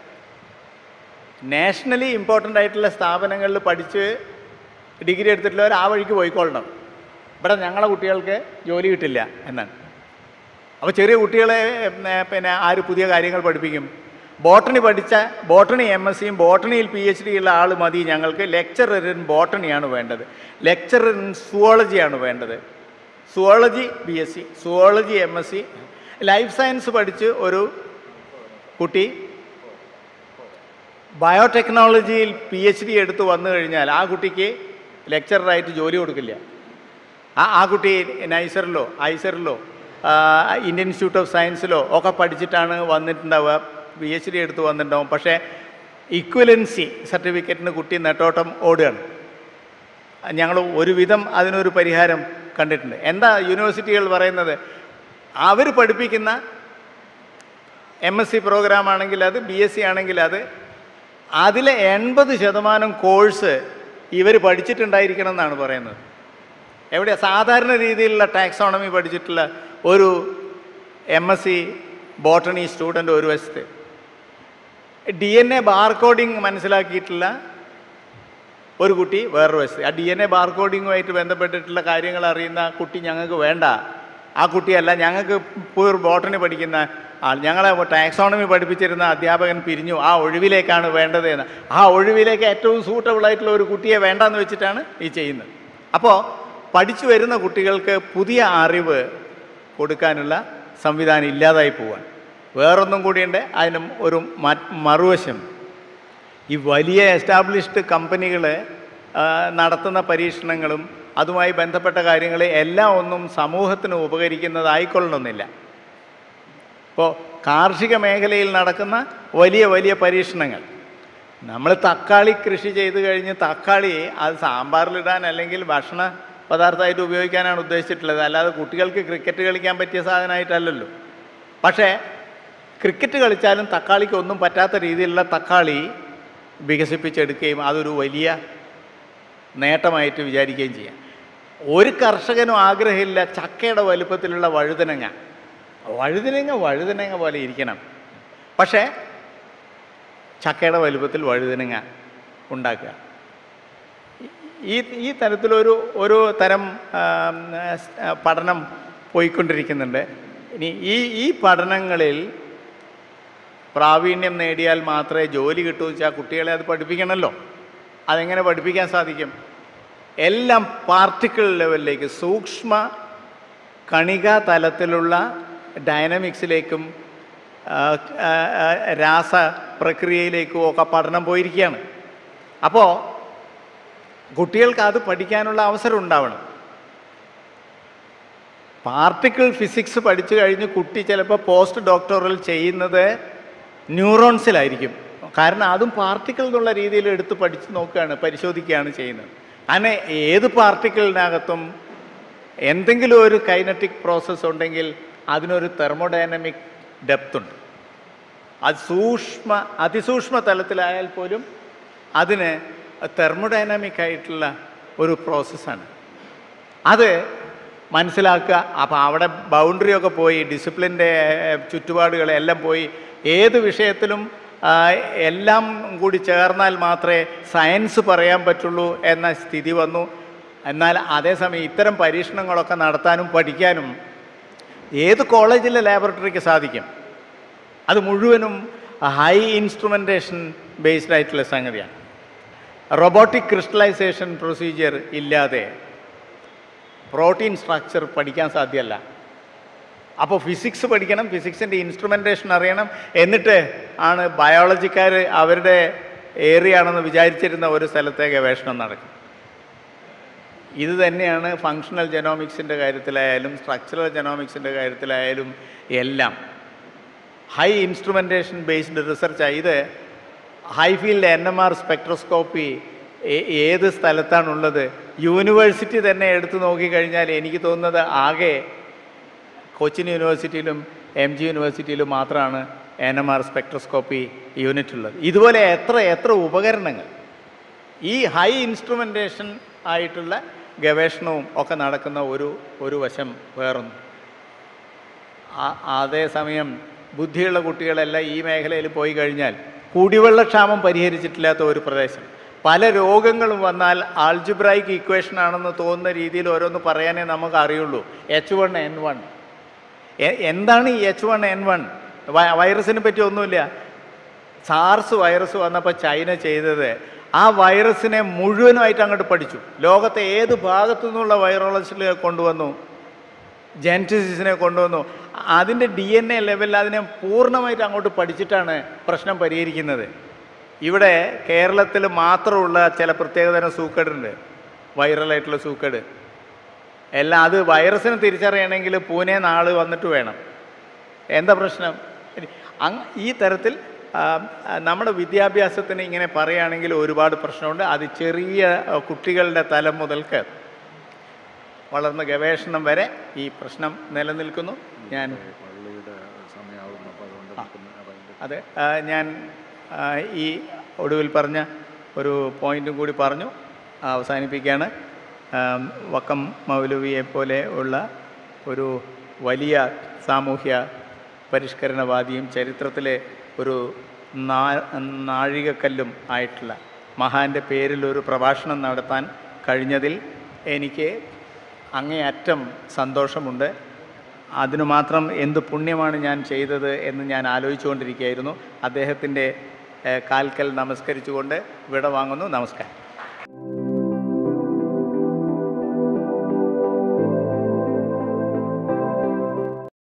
നാഷണലി ഇമ്പോർട്ടൻ്റ് ആയിട്ടുള്ള സ്ഥാപനങ്ങളിൽ പഠിച്ച് ഡിഗ്രി എടുത്തിട്ടുള്ളവർ ആ വഴിക്ക് പോയിക്കൊള്ളണം ഇവിടെ ഞങ്ങളെ കുട്ടികൾക്ക് ജോലി കിട്ടില്ല എന്നാണ് അപ്പോൾ ചെറിയ കുട്ടികളെ ഉം, ഏ, പിന്നെ ആര് പുതിയ കാര്യങ്ങൾ പഠിപ്പിക്കും ബോട്ടണി പഠിച്ച ബോട്ടണി എം എസ് സിയും ബോട്ടണിയിൽ പി എച്ച് ഡി ഉള്ള ആൾ മതി ഞങ്ങൾക്ക് ലെക്ചറർ ഇൻ ബോട്ടണിയാണ് വേണ്ടത് ലെക്ചറർ ഇൻ സുവോളജിയാണ് വേണ്ടത് zoology B S C zoology M S C life science പഠിച്ച് ഒരു കുട്ടി ബയോടെക്നോളജിയിൽ പി എച്ച് ഡി എടുത്ത് വന്നു കഴിഞ്ഞാൽ ആ കുട്ടിക്ക് ലെക്ചറായിട്ട് ജോലി കൊടുക്കില്ല ആ ആ കുട്ടി നൈസറിലോ ഐസറിലോ ആ, ഇന്ത്യൻ ഇൻസ്റ്റിറ്റ്യൂട്ട് ഓഫ് സയൻസിലോ ഒക്കെ പഠിച്ചിട്ടാണ് വന്നിട്ടുണ്ടാവുക പി എച്ച് ഡി എടുത്ത് വന്നിട്ടുണ്ടാവും പക്ഷേ ഇക്വലൻസി സർട്ടിഫിക്കറ്റിന് കുട്ടി നെട്ടോട്ടം ഓടുകയാണ് ഞങ്ങൾ ഒരുവിധം അതിനൊരു പരിഹാരം കണ്ടിട്ടുണ്ട് എന്താ യൂണിവേഴ്സിറ്റികൾ പറയുന്നത് അവർ പഠിപ്പിക്കുന്ന എം എസ് സി പ്രോഗ്രാം ആണെങ്കിൽ അത് ബി എസ് സി ആണെങ്കിൽ അത് അതിലെ എൺപത് ശതമാനം കോഴ്സ് ഇവർ പഠിച്ചിട്ടുണ്ടായിരിക്കണം എന്നാണ് പറയുന്നത് എവിടെ സാധാരണ രീതിയിലുള്ള ടാക്സോണമി പഠിച്ചിട്ടുള്ള ഒരു M S C botany student ഒരു വശത്ത് ഡി എൻ എ ബാർകോഡിങ് മനസ്സിലാക്കിയിട്ടുള്ള ഒരു കുട്ടി വേറൊരു വശത്ത് ആ ഡി എൻ എ ബാർകോഡിങ്ങുമായിട്ട് ബന്ധപ്പെട്ടിട്ടുള്ള കാര്യങ്ങൾ അറിയുന്ന കുട്ടി ഞങ്ങൾക്ക് വേണ്ട ആ കുട്ടിയല്ല ഞങ്ങൾക്ക് പൂർ ബോട്ടണി പഠിക്കുന്ന ആൾ ഞങ്ങളെ ടാക്സോണമി പഠിപ്പിച്ചിരുന്ന അധ്യാപകൻ പിരിഞ്ഞു ആ ഒഴിവിലേക്കാണ് വേണ്ടത് എന്ന് ആ ഒഴിവിലേക്ക് ഏറ്റവും സൂട്ടബിൾ ആയിട്ടുള്ള ഒരു കുട്ടിയെ വേണ്ടെന്ന് വെച്ചിട്ടാണ് ഈ ചെയ്യുന്നത് അപ്പോൾ പഠിച്ചു വരുന്ന കുട്ടികൾക്ക് പുതിയ അറിവ് കൊടുക്കാനുള്ള സംവിധാനം ഇല്ലാതായി പോവാൻ വേറൊന്നും കൂടിയുണ്ട് അതിനും ഒരു മ- മറുവശം ഈ വലിയ എസ്റ്റാബ്ലിഷ്ഡ് കമ്പനികൾ നടത്തുന്ന പരീക്ഷണങ്ങളും അതുമായി ബന്ധപ്പെട്ട കാര്യങ്ങൾ എല്ലാം ഒന്നും സമൂഹത്തിന് ഉപകരിക്കുന്നതായിക്കൊള്ളണമെന്നില്ല ഇപ്പോൾ കാർഷിക മേഖലയിൽ നടക്കുന്ന വലിയ വലിയ പരീക്ഷണങ്ങൾ നമ്മൾ തക്കാളി കൃഷി ചെയ്ത് കഴിഞ്ഞ് തക്കാളി അത് സാമ്പാറിലിടാൻ അല്ലെങ്കിൽ ഭക്ഷണ പദാർത്ഥമായിട്ട് ഉപയോഗിക്കാനാണ് ഉദ്ദേശിച്ചിട്ടുള്ളത് അല്ലാതെ കുട്ടികൾക്ക് ക്രിക്കറ്റ് കളിക്കാൻ പറ്റിയ സാധനമായിട്ടല്ലല്ലോ പക്ഷേ ക്രിക്കറ്റ് കളിച്ചാലും തക്കാളിക്ക് ഒന്നും പറ്റാത്ത രീതിയിലുള്ള തക്കാളി വികസിപ്പിച്ചെടുക്കുകയും അതൊരു വലിയ നേട്ടമായിട്ട് വിചാരിക്കുകയും ചെയ്യാം ഒരു കർഷകനും ആഗ്രഹമില്ല ചക്കയുടെ വലുപ്പത്തിലുള്ള വഴുതനങ്ങ വഴുതനങ്ങ വഴുതനങ്ങ പോലെ ഇരിക്കണം പക്ഷേ ചക്കയുടെ വലുപ്പത്തിൽ വഴുതനങ്ങ ഉണ്ടാക്കുക ഈ ഈ തരത്തിലൊരു ഒരു തരം ആ, സ്- ആ, പഠനം പോയിക്കൊണ്ടിരിക്കുന്നുണ്ട് ഇനി ഈ ഈ പഠനങ്ങളിൽ പ്രാവീണ്യം നേടിയാൽ മാത്രമേ ജോലി കിട്ടൂ എന്ന് വെച്ചാൽ കുട്ടികളെ അത് പഠിപ്പിക്കണമല്ലോ അതെങ്ങനെ പഠിപ്പിക്കാൻ സാധിക്കും എല്ലാം പാർട്ടിക്കിൾ ലെവലിലേക്ക് സൂക്ഷ്മ കണിക തലത്തിലുള്ള ഡൈനമിക്സിലേക്കും ആ, ആ, ആ, രാസ പ്രക്രിയയിലേക്കും ഒക്കെ പഠനം പോയിരിക്കുകയാണ് അപ്പോൾ കുട്ടികൾക്ക് അത് പഠിക്കാനുള്ള അവസരം ഉണ്ടാവണം പാർട്ടിക്കിൾ ഫിസിക്സ് പഠിച്ചു കഴിഞ്ഞ് കുട്ടി ചിലപ്പോൾ പോസ്റ്റ് ഡോക്ടറൽ ചെയ്യുന്നത് ന്യൂറോൺസിലായിരിക്കും കാരണം അതും പാർട്ടിക്കിൾ എന്നുള്ള രീതിയിൽ എടുത്ത് പഠിച്ച് നോക്കുകയാണ് പരിശോധിക്കുകയാണ് ചെയ്യുന്നത് അങ്ങനെ ഏത് പാർട്ടിക്കിളിനകത്തും എന്തെങ്കിലും ഒരു കൈനറ്റിക് പ്രോസസ്സ് ഉണ്ടെങ്കിൽ അതിനൊരു തെർമോഡൈനമിക് ഡെപ്ത് ഉണ്ട് അത് സൂക്ഷ്മ അതിസൂക്ഷ്മ തലത്തിലായാൽ പോലും അതിന് തെർമോഡൈനാമിക് ആയിട്ടുള്ള ഒരു പ്രോസസ്സാണ് അത് മനസ്സിലാക്കുക അപ്പോൾ അവിടെ ബൗണ്ടറി ഒക്കെ പോയി ഡിസിപ്ലിൻ്റെ ചുറ്റുപാടുകളെല്ലാം പോയി ഏത് വിഷയത്തിലും ആ, എല്ലാം കൂടി ചേർന്നാൽ മാത്രമേ സയൻസ് പറയാൻ പറ്റുള്ളൂ എന്ന സ്ഥിതി വന്നു എന്നാൽ അതേസമയം ഇത്തരം പരീക്ഷണങ്ങളൊക്കെ നടത്താനും പഠിക്കാനും ഏത് കോളേജിലെ ലാബറട്ടറിക്ക് സാധിക്കും അത് മുഴുവനും ഹൈ ഇൻസ്ട്രുമെൻറ്റേഷൻ ബേസ്ഡ് ആയിട്ടുള്ള സംഗതിയാണ് റോബോട്ടിക് ക്രിസ്റ്റലൈസേഷൻ പ്രൊസീജിയർ ഇല്ലാതെ പ്രോട്ടീൻ സ്ട്രക്ചർ പഠിക്കാൻ സാധ്യമല്ല അപ്പോൾ ഫിസിക്സ് പഠിക്കണം ഫിസിക്സിൻ്റെ ഇൻസ്ട്രുമെൻറ്റേഷൻ അറിയണം എന്നിട്ട് ആണ് ബയോളജിക്കാർ അവരുടെ ഏരിയ ആണെന്ന് വിചാരിച്ചിരുന്ന ഒരു സ്ഥലത്തെ ഗവേഷണം നടക്കും ഇത് തന്നെയാണ് ഫങ്ഷണൽ ജനോമിക്സിൻ്റെ കാര്യത്തിലായാലും സ്ട്രക്ചറൽ ജനോമിക്സിൻ്റെ കാര്യത്തിലായാലും എല്ലാം ഹൈ ഇൻസ്ട്രുമെൻറ്റേഷൻ ബേസ്ഡ് റിസർച്ചാണ് ഇത് high field N M R spectroscopy ഏത് സ്ഥലത്താണുള്ളത് യൂണിവേഴ്സിറ്റി തന്നെ എടുത്തു നോക്കിക്കഴിഞ്ഞാൽ എനിക്ക് തോന്നുന്നത് ആകെ കൊച്ചിൻ യൂണിവേഴ്സിറ്റിയിലും എം ജി യൂണിവേഴ്സിറ്റിയിലും മാത്രമാണ് N M R spectroscopy unit ഉള്ളത് ഇതുപോലെ എത്ര എത്ര ഉപകരണങ്ങൾ ഈ ഹൈ ഇൻസ്ട്രുമെൻറ്റേഷൻ ആയിട്ടുള്ള ഗവേഷണവും ഒക്കെ നടക്കുന്ന ഒരു ഒരു വശം വേറൊന്നും ആ- അതേസമയം ബുദ്ധിയുള്ള കുട്ടികളെല്ലാം ഈ മേഖലയിൽ പോയി കഴിഞ്ഞാൽ കുടിവെള്ളക്ഷാമം പരിഹരിച്ചിട്ടില്ലാത്ത ഒരു പ്രദേശം പല രോഗങ്ങളും വന്നാൽ ആൾജിബ്രായിക്ക് ഇക്വേഷൻ ആണെന്ന് തോന്നുന്ന രീതിയിൽ ഓരോന്ന് പറയാനേ നമുക്ക് അറിയുള്ളൂ എച്ച് വൺ എൻ വൺ എന്താണ് ഈ എച്ച് വൺ എൻ വൺ വൈറസിനെ പറ്റി ഒന്നുമില്ല സാർസ് വൈറസ് വന്നപ്പോൾ ചൈന ചെയ്തത് ആ വൈറസിനെ മുഴുവനുമായിട്ട് അങ്ങോട്ട് പഠിച്ചു ലോകത്തെ ഏത് ഭാഗത്തു നിന്നുള്ള വൈറോളജിസ്റ്റിനെ കൊണ്ടുവന്നു ജെനറ്റിസിനെ കൊണ്ടുവന്നു അതിൻ്റെ ഡി എൻ എ ലെവലിൽ അതിനെ പൂർണ്ണമായിട്ട് അങ്ങോട്ട് പഠിച്ചിട്ടാണ് പ്രശ്നം പരിഹരിക്കുന്നത് ഇവിടെ കേരളത്തിൽ മാത്രമുള്ള ചില പ്രത്യേകതരം സൂക്കേടുണ്ട് വൈറലായിട്ടുള്ള സൂക്കേട് എല്ലാം അത് വൈറസിനെ തിരിച്ചറിയണമെങ്കിൽ പൂനെ നാള് വന്നിട്ട് വേണം എന്താ പ്രശ്നം ഇനി അങ് ഈ തരത്തിൽ ആ, ആ, നമ്മുടെ വിദ്യാഭ്യാസത്തിന് ഇങ്ങനെ പറയുകയാണെങ്കിൽ ഒരുപാട് പ്രശ്നമുണ്ട് അത് ചെറിയ ആ, കുട്ടികളുടെ തലം മുതൽക്ക് വളർന്ന ഗവേഷണം വരെ ഈ പ്രശ്നം നിലനിൽക്കുന്നു ഞാൻ പള്ളിയുടെ സമയമാകുന്നു അപ്പോൾ അതുകൊണ്ട് പിന്നെ അതിൻ്റെ അതെ ആ, ഞാൻ ആ, ഈ ഒടുവിൽ പറഞ്ഞ ഒരു പോയിന്റും കൂടി പറഞ്ഞു അവസാനിപ്പിക്കുകയാണ് ആം, വക്കം മൗലവിയെ പോലെ ഉള്ള ഒരു വലിയ സാമൂഹ്യ പരിഷ്കരണവാദിയും ചരിത്രത്തിലെ ഒരു നാ നാഴികക്കല്ലും ആയിട്ടുള്ള മഹാൻ്റെ പേരിൽ ഒരു പ്രഭാഷണം നടത്താൻ കഴിഞ്ഞതിൽ എനിക്ക് അങ്ങേയറ്റം സന്തോഷമുണ്ട് അതിനു മാത്രം എന്ത് പുണ്യമാണ് ഞാൻ ചെയ്തത് എന്ന് ഞാൻ ആലോചിച്ചുകൊണ്ടിരിക്കുകയായിരുന്നു അദ്ദേഹത്തിൻ്റെ ഏഹ്, കാൽക്കൽ നമസ്കരിച്ചുകൊണ്ട് വിട വാങ്ങുന്നു നമസ്കാരം